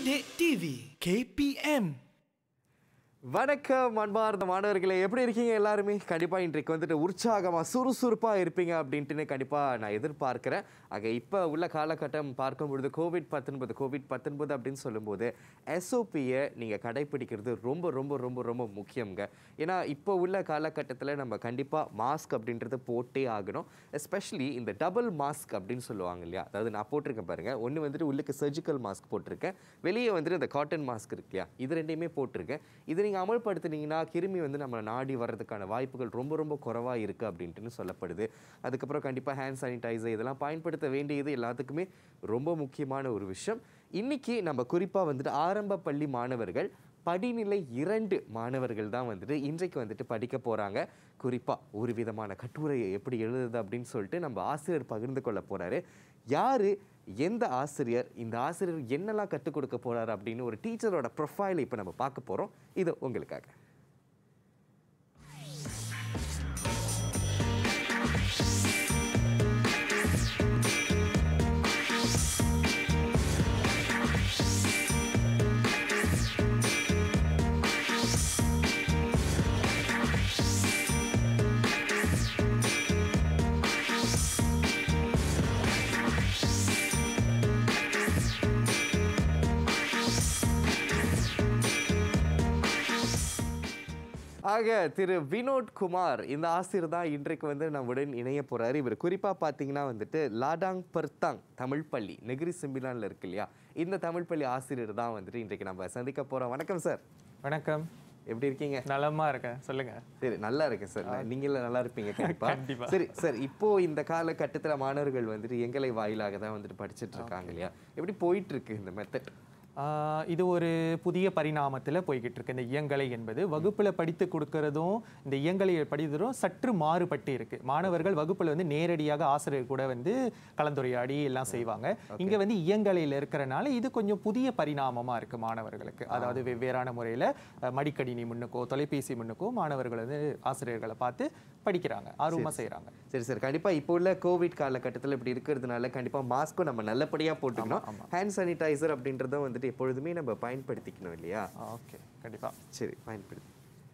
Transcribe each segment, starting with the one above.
Didik TV KPM வணக்கம் அன்பார்ந்த மாணவர்களே எப்படி இருக்கீங்க எல்லாருமே கண்டிப்பாக இன்றைக்கு வந்துட்டு உற்சாகமாக சுறுசுறுப்பாக இருப்பீங்க அப்படின்ட்டுன்னு கண்டிப்பாக நான் எதிர்பார்க்கிறேன் ஆக இப்போ உள்ள காலகட்டம் பார்க்கும் பொழுது கோவிட் பத்தொன்பது கோவிட் பத்தொன்பது அப்படின்னு சொல்லும்போது எஸ்ஓபியை நீங்கள் கடைப்பிடிக்கிறது ரொம்ப ரொம்ப ரொம்ப ரொம்ப முக்கியங்க ஏன்னா இப்போ உள்ள காலகட்டத்தில் நம்ம கண்டிப்பாக மாஸ்க் அப்படின்றது போட்டே ஆகணும் எஸ்பெஷலி இந்த டபுள் மாஸ்க் அப்படின்னு சொல்லுவாங்க இல்லையா அதாவது நான் போட்டிருக்கேன் பாருங்கள் ஒன்று வந்துட்டு உள்ளுக்கு சர்ஜிக்கல் மாஸ்க் போட்டிருக்கேன் வெளியே வந்துட்டு இந்த காட்டன் மாஸ்க் இருக்கு இல்லையா இது ரெண்டையுமே போட்டிருக்கேன் இதை நீங்கள் அமல்படுத்துனீங்கன்னா கிருமி வந்து நம்மளை நாடி வர்றதுக்கான வாய்ப்புகள் ரொம்ப ரொம்ப குறைவாக இருக்குது அப்படின்ட்டுன்னு சொல்லப்படுது அதுக்கப்புறம் கண்டிப்பாக ஹேண்ட் சானிடைசர் இதெல்லாம் பயன்படுத்த வேண்டியது எல்லாத்துக்குமே ரொம்ப முக்கியமான ஒரு விஷயம் இன்னைக்கு நம்ம குறிப்பாக வந்துட்டு ஆரம்ப பள்ளி மாணவர்கள் படிநிலை இரண்டு மாணவர்கள் தான் வந்துட்டு இன்றைக்கு வந்துட்டு படிக்க போகிறாங்க குறிப்பாக ஒரு விதமான கட்டுரையை எப்படி எழுதுறது அப்படின்னு சொல்லிட்டு நம்ம ஆசிரியர் பகிர்ந்து கொள்ள போகிறாரு யார் எந்த ஆசிரியர் இந்த ஆசிரியர் என்னெல்லாம் கற்றுக் கொடுக்க போகிறாரு அப்படின்னு ஒரு டீச்சரோட ப்ரொஃபைலை இப்போ நம்ம பார்க்க போகிறோம் இது உங்களுக்காக ஆக திரு வினோத் குமார் இந்த ஆசிரியர் தான் இன்றைக்கு வந்து நம்முடன் இணைய போறாரு இவர் குறிப்பாக பார்த்தீங்கன்னா வந்துட்டு லாடாங் பர்தாங் தமிழ் பள்ளி நெகிரி சிம்பிலான்ல இருக்கு இல்லையா இந்த தமிழ் பள்ளி ஆசிரியர் தான் வந்துட்டு இன்றைக்கு நம்ம சந்திக்க போறோம் வணக்கம் சார் வணக்கம் எப்படி இருக்கீங்க நலமா இருக்கேன் சொல்லுங்க சரி நல்லா இருக்கேன் சார் நீங்களும் நல்லா இருப்பீங்க கண்டிப்பா கண்டிப்பா. சரி சார் இப்போ இந்த காலகட்டத்துல மாணவர்கள் வந்துட்டு எங்களை வாயிலாக தான் வந்துட்டு படிச்சிட்டு இருக்காங்க இல்லையா எப்படி போயிட்டு இருக்கு இந்த மெத்தட் ஆஹ் இது ஒரு புதிய பரிணாமத்தில் போய்கிட்டு இருக்கு இந்த இயங்கலை என்பது வகுப்புல படித்து கொடுக்கறதும் இந்த இயங்கலை படிக்கிறதும் சற்று மாறுபட்டு இருக்கு மாணவர்கள் வகுப்புல வந்து நேரடியாக ஆசிரியர் கூட வந்து கலந்துரையாடி எல்லாம் செய்வாங்க இங்க வந்து இயங்கலையில் இருக்கிறனால இது கொஞ்சம் புதிய பரிணாமமா இருக்கு மாணவர்களுக்கு அதாவது வெவ்வேறான முறையில அஹ், மடிக்கணினி முன்னுக்கோ தொலைபேசி முன்னுக்கோ மாணவர்கள் வந்து ஆசிரியர்களை பார்த்து படிக்கிறாங்க ஆர்வமா செய்றாங்க சரி சார் கண்டிப்பா இப்போ உள்ள கோவிட் காலகட்டத்தில் இப்படி இருக்கிறதுனால கண்டிப்பா மாஸ்க்கும் நம்ம நல்லபடியா போட்டுக்கணும் ஹேண்ட் சானிடைசர் அப்படின்றத வந்துட்டு எப்பொழுதுமே நம்ம பயன்படுத்திக்கணும் இல்லையா ஓகே கண்டிப்பா சரி பயன்படுத்தி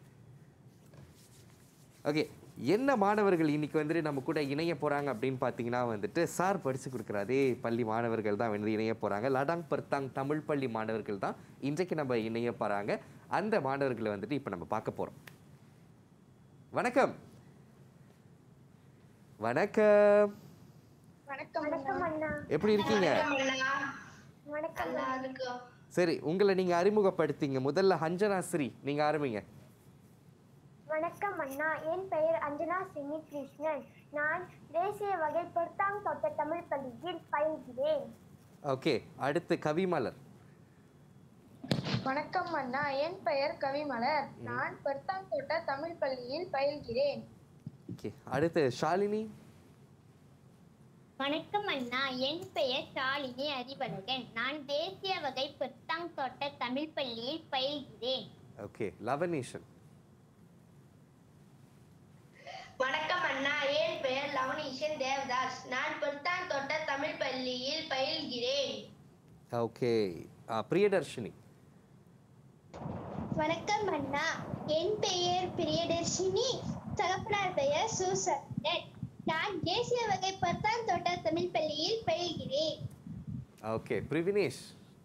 ஓகே என்ன மாணவர்கள் இன்னைக்கு வந்துட்டு நம்ம கூட இணைய போறாங்க அப்படின்னு பார்த்தீங்கன்னா வந்துட்டு சார் படிச்சு கொடுக்குற அதே பள்ளி மாணவர்கள் தான் வந்து இணைய போறாங்க லடாங் பர்தாங் தமிழ் பள்ளி மாணவர்கள் தான் இன்றைக்கு நம்ம இணைய போறாங்க அந்த மாணவர்களை வந்துட்டு இப்போ நம்ம பார்க்க போறோம் வணக்கம் வணக்கம் வணக்கம் வணக்கம் அண்ணா எப்படி இருக்கீங்க வணக்கம் அண்ணா சரி உங்களை நீங்க அறிமுகப்படுத்திங்க முதல்ல ஹஞ்சனா ஸ்ரீ நீங்க ஆரம்பிங்க வணக்கம் அண்ணா என் பெயர் அஞ்சனா சினி கிருஷ்ணன் நான் தேசிய வகை பொருத்தாங் தோட்ட தமிழ் பள்ளியில் பயில்கிறேன் ஓகே அடுத்து கவிமலர் வணக்கம் அண்ணா என் பெயர் கவிமலர் நான் பருத்தாங்கோட்டை தமிழ் பள்ளியில் பயில்கிறேன் ஓகே அடுத்து ஷாலினி வணக்கம் அண்ணா என் பெயர் ஷாலினி அறிவழகன் நான் தேசிய வகை புத்தாங் தோட்ட தமிழ் பள்ளியில் பயில்கிறேன் ஓகே லவனீஷன் வணக்கம் அண்ணா என் பெயர் லவனீஷன் தேவதாஸ் நான் பொருத்தான் தோட்ட தமிழ் பள்ளியில் பயில்கிறேன் ஓகே பிரியதர்ஷினி வணக்கம் அண்ணா என் பெயர் பிரியதர்ஷினி தகப்பனார் பெயர் சூசன் நான் தேசிய வகை பொருத்தாங் தோட்ட தமிழ் பள்ளியில் பயில்கிறேன் ஓகே பிரிவினேஷ்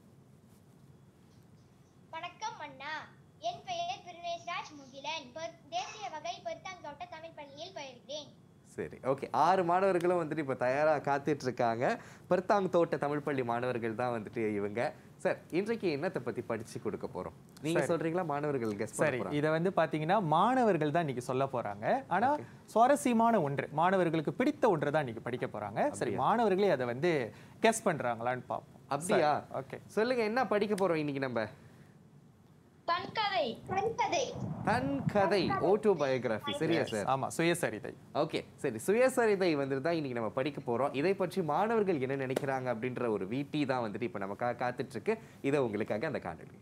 வணக்கம் அண்ணா என் பெயர் பிரினேஷ் ராஜ் முகிலன் தேசிய வகை பொருத்தாங் தோட்ட தமிழ் பள்ளியில் பயில்கிறேன் சரி ஓகே ஆறு மாணவர்களும் வந்துட்டு இப்போ தயாராக காத்துட்டு இருக்காங்க பர்தாங் தோட்ட தமிழ் பள்ளி மாணவர்கள் தான் வந்துட்டு இவங்க சார் இன்றைக்கு என்னத்தை பத்தி படிச்சு கொடுக்க போறோம் நீங்க சொல்றீங்களா மாணவர்கள் கெஸ் சரி இதை வந்து பாத்தீங்கன்னா மாணவர்கள் தான் இன்னைக்கு சொல்ல போறாங்க ஆனா சுவாரஸ்யமான ஒன்று மாணவர்களுக்கு பிடித்த ஒன்று தான் இன்னைக்கு படிக்க போறாங்க சரி மாணவர்களே அதை வந்து கெஸ் பண்றாங்களான்னு பார்ப்போம் அப்படியா ஓகே சொல்லுங்க என்ன படிக்க போறோம் இன்னைக்கு நம்ம தன்கதை கண்கதை தன் கதை ஓட்டோ பயோகிராஃபி சரியா சார் ஆமா சுயசரிதை ஓகே சரி சுயசரிதை வந்துட்டு தான் இன்னைக்கு நம்ம படிக்க போறோம் இதை பற்றி மாணவர்கள் என்ன நினைக்கிறாங்க அப்படின்ற ஒரு வீட்டி தான் வந்துட்டு இப்போ நமக்காக காத்துட்டு இருக்கு இதை உங்களுக்காக அந்த காணொலி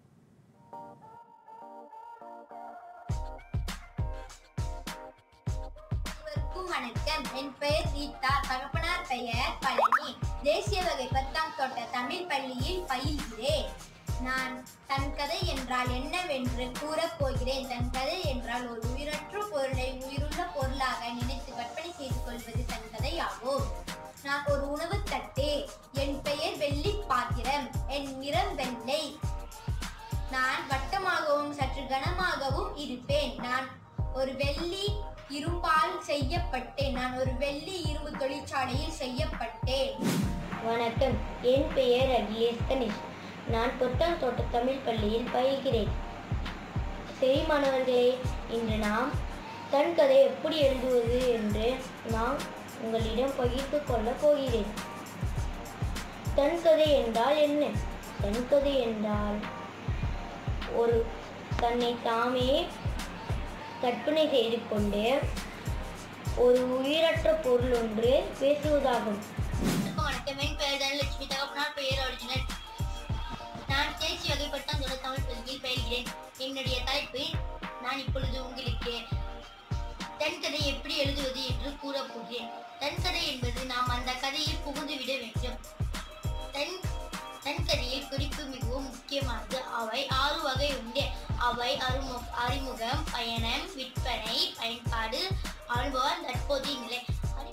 அனைவருக்கும் வணக்கம் என் பெயர் ரீதா தகப்பனார் பெயர் பழனி தேசிய வகை பத்தாம் தோட்ட தமிழ் பள்ளியில் பயில்கிறேன் நான் தன் கதை என்றால் என்னவென்று கூறப் போகிறேன் தன் கதை என்றால் ஒரு உயிரற்ற பொருளை உயிருள்ள பொருளாக நினைத்து கற்பனை செய்து கொள்வது தன் கதையாகும் நான் ஒரு உணவுத் தட்டு என் பெயர் வெள்ளி பாத்திரம் என் நிறம் வெள்ளை நான் வட்டமாகவும் சற்று கனமாகவும் இருப்பேன் நான் ஒரு வெள்ளி இரும்பால் செய்யப்பட்டேன் நான் ஒரு வெள்ளி இரும்பு தொழிற்சாலையில் செய்யப்பட்டேன் வணக்கம் என் பெயர் அகிலேஷ் கணேஷ் நான் பொட்டான் தோட்ட தமிழ் பள்ளியில் பயில்கிறேன் சரி மாணவர்களே இன்று நாம் தன் கதை எப்படி எழுதுவது என்று நான் உங்களிடம் பகிர்ந்து கொள்ளப் போகிறேன் தன் கதை என்றால் என்ன தன் கதை என்றால் ஒரு தன்னை தாமே கற்பனை செய்து கொண்டு ஒரு உயிரற்ற பொருள் ஒன்று பேசுவதாகும் வணக்கம் என் பெயர் தனலட்சுமி தகப்பனார் பெயர் அர்ஜுனன் நான் தேசிய வகைப்பட்டான் தொடர் தமிழ் பள்ளியில் பயில்கிறேன் என்னுடைய தலைப்பு நான் இப்பொழுது உங்களுக்கு தன் கதை எப்படி எழுதுவது என்று கூறப் போகிறேன் தன் கதை என்பது நாம் அந்த கதையில் புகுந்து விட வேண்டும் தன் தன் கதையில் குறிப்பு மிகவும் முக்கியமானது அவை ஆறு வகை உண்டு அவை அறிமுக அறிமுகம் பயணம் விற்பனை பயன்பாடு அனுபவம் தற்போதைய நிலை அறி-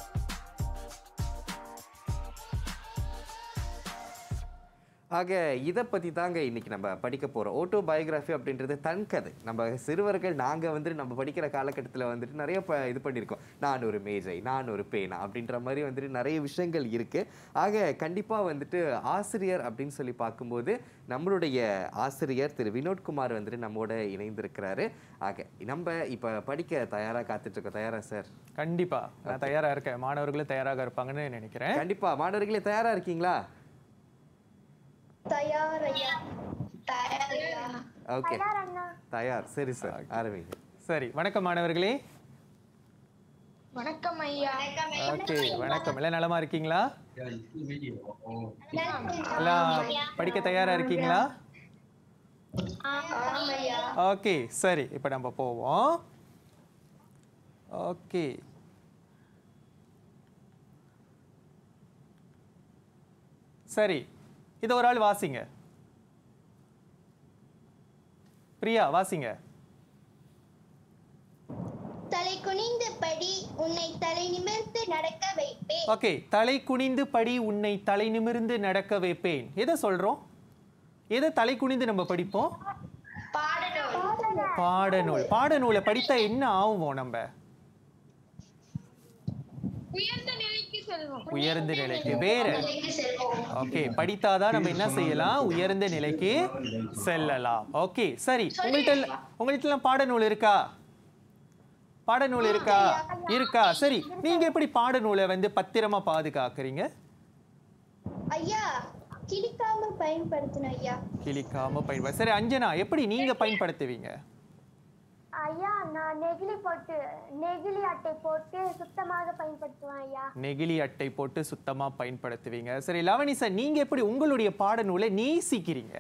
ஆக இதை பற்றி தாங்க இன்னைக்கு நம்ம படிக்க போகிறோம் ஓட்டோ பயோகிராஃபி அப்படின்றது தன் கதை நம்ம சிறுவர்கள் நாங்கள் வந்துட்டு நம்ம படிக்கிற காலகட்டத்தில் வந்துட்டு நிறைய ப இது பண்ணியிருக்கோம் நான் ஒரு மேஜை நான் ஒரு பேனா அப்படின்ற மாதிரி வந்துட்டு நிறைய விஷயங்கள் இருக்குது ஆக கண்டிப்பாக வந்துட்டு ஆசிரியர் அப்படின்னு சொல்லி பார்க்கும்போது நம்மளுடைய ஆசிரியர் திரு வினோத்குமார் வந்துட்டு நம்மோட இணைந்திருக்கிறாரு ஆக நம்ம இப்போ படிக்க தயாராக காத்துட்ருக்கோம் தயாரா சார் கண்டிப்பா நான் தயாரா இருக்கேன் மாணவர்களும் தயாராக இருப்பாங்கன்னு நினைக்கிறேன் கண்டிப்பாக மாணவர்களே தயாராக இருக்கீங்களா தயாரையா தயாரியா ஓகே தயார் சரி சார் ஆரம்பிங்க சரி வணக்கம் மாணவர்களே வணக்கம் ஐயா ஓகே வணக்கம் எல்லாம் நலமா இருக்கீங்களா எல்லாம் படிக்க தயாரா இருக்கீங்களா ஆமையா ஓகே சரி இப்போ நம்ம போவோம் ஓகே சரி இதை ஒரு ஆள் வாசிங்க பிரியா வாசிங்க தலை குனிந்து படி உன்னை தலை நிமிர்ந்து நடக்க வைப்பேன் ஓகே தலை குனிந்து படி உன்னை தலை நிமிர்ந்து நடக்க வைப்பேன் எதை சொல்றோம் எதை தலை குனிந்து நம்ம படிப்போம் பாடநூல் பாடநூல் பாடநூலை படித்தா என்ன ஆகும் நம்ம உயர்ந்த நிலைக்கு செல்வோம் உயர்ந்த நிலைக்கு வேற நிலைக்கு செல்வோம் ஓகே படித்தாதான் நம்ம என்ன செய்யலாம் உயர்ந்த நிலைக்கு செல்லலாம் ஓகே சரி உங்கள்கிட்ட உங்கள்கிட்ட எல்லாம் பாடநூல் இருக்கா பாடநூல் இருக்கா இருக்கா சரி நீங்க எப்படி பாடநூலை வந்து பத்திரமா பாதுகாக்கிறீங்க ஐயா கிழிக்காம பயன்படுத்தணும் ஐயா கிழிக்காம பயன்படு சரி அஞ்சனா எப்படி நீங்க பயன்படுத்துவீங்க ஐயா நான் நெகிழி போட்டு நெகிழி அட்டை போட்டு சுத்தமாக பயன்படுத்துவேன் ஐயா நெகிழி அட்டை போட்டு சுத்தமா பயன்படுத்துவீங்க சரி லவனிசா நீங்க எப்படி உங்களுடைய பாடநூலை நேசிக்கிறீங்க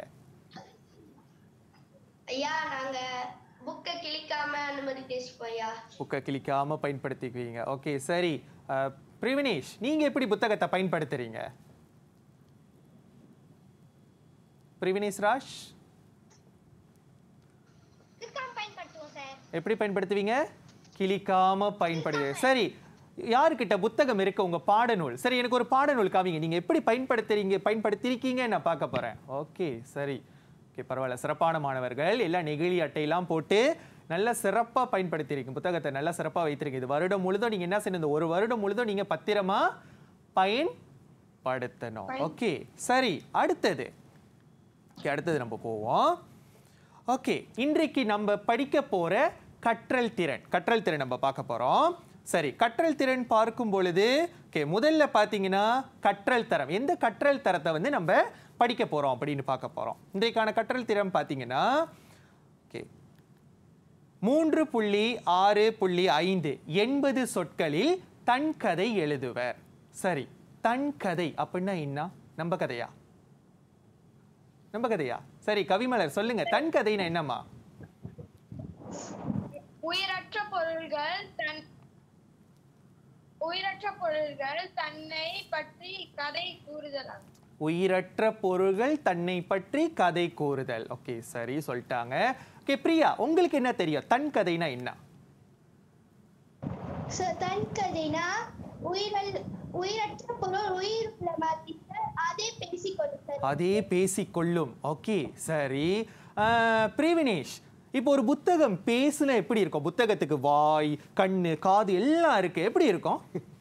ஐயா நாங்க புக்கை கிழிக்காம அந்த மாதிரி பேசிப்போம் ஐயா புக்கை கிழிக்காம பயன்படுத்திக்குவீங்க ஓகே சரி அஹ், பிரிவினேஷ் நீங்க எப்படி புத்தகத்தை பயன்படுத்துறீங்க பிரிவினேஷ் ராஜ் பயன்படுத்துவோம் சார் எப்படி பயன்படுத்துவீங்க கிழிக்காம பயன்படுது சரி யாருக்கிட்ட புத்தகம் இருக்கு உங்க பாடநூல் சரி எனக்கு ஒரு பாடநூல் காமிங்க நீங்க எப்படி பயன்படுத்துறீங்க பயன்படுத்திருக்கீங்க நான் பார்க்க போறேன் ஓகே சரி ஓகே பரவாயில்ல சிறப்பான மாணவர்கள் எல்லாம் நெகிழி அட்டையெல்லாம் போட்டு நல்ல சிறப்பா பயன்படுத்தியிருக்கீங்க புத்தகத்தை நல்லா சிறப்பா வைத்திருக்கீங்க இது வருடம் முழுதும் நீங்க என்ன செய்யணும் இந்த ஒரு வருடம் முழுதும் நீங்க பத்திரமா பயன்படுத்தணும் ஓகே சரி அடுத்தது ஓகே அடுத்தது நம்ம போவோம் ஓகே இன்றைக்கு நம்ம படிக்க போற கற்றல் திறன் கற்றல் திறன் நம்ம பார்க்க போறோம் சரி கற்றல் திறன் பார்க்கும் பொழுது ஓகே முதல்ல பார்த்தீங்கன்னா கற்றல் தரம் எந்த கற்றல் தரத்தை வந்து நம்ம படிக்க போறோம் அப்படின்னு பார்க்க போறோம் இன்றைக்கான கற்றல் திறன் பார்த்தீங்கன்னா ஓகே மூன்று புள்ளி ஆறு புள்ளி ஐந்து எண்பது சொற்களில் தன் கதை எழுதுவர் சரி தன் கதை அப்படின்னா என்ன நம்ம கதையா நம்ம கதையா சரி கவிமலர் சொல்லுங்க தன் கதைனா என்னம்மா உயிரற்ற பொருள்கள் தன் உயிரற்ற பொருள்கள் தன்னை பற்றி கதை கூறுதலாகும் உயிரற்ற பொருள்கள் தன்னை பற்றி கதை கூறுதல் ஓகே சரி சொல்லிட்டாங்க ஓகே பிரியா உங்களுக்கு என்ன தெரியும் தன் கதைனா என்ன So, தன் கதைனா உயிரல் உயிரற்ற பொருள் உயிர் உள்ள மாதிரி சார் அதே பேசிக் கொடுத்தல் அதே பேசிக்கொள்ளும் ஓகே சரி அஹ், பிரிவினேஷ் இப்போ ஒரு புத்தகம் பேசுனா எப்படி இருக்கும் புத்தகத்துக்கு வாய் கண்ணு காது எல்லாம் இருக்கு எப்படி இருக்கும்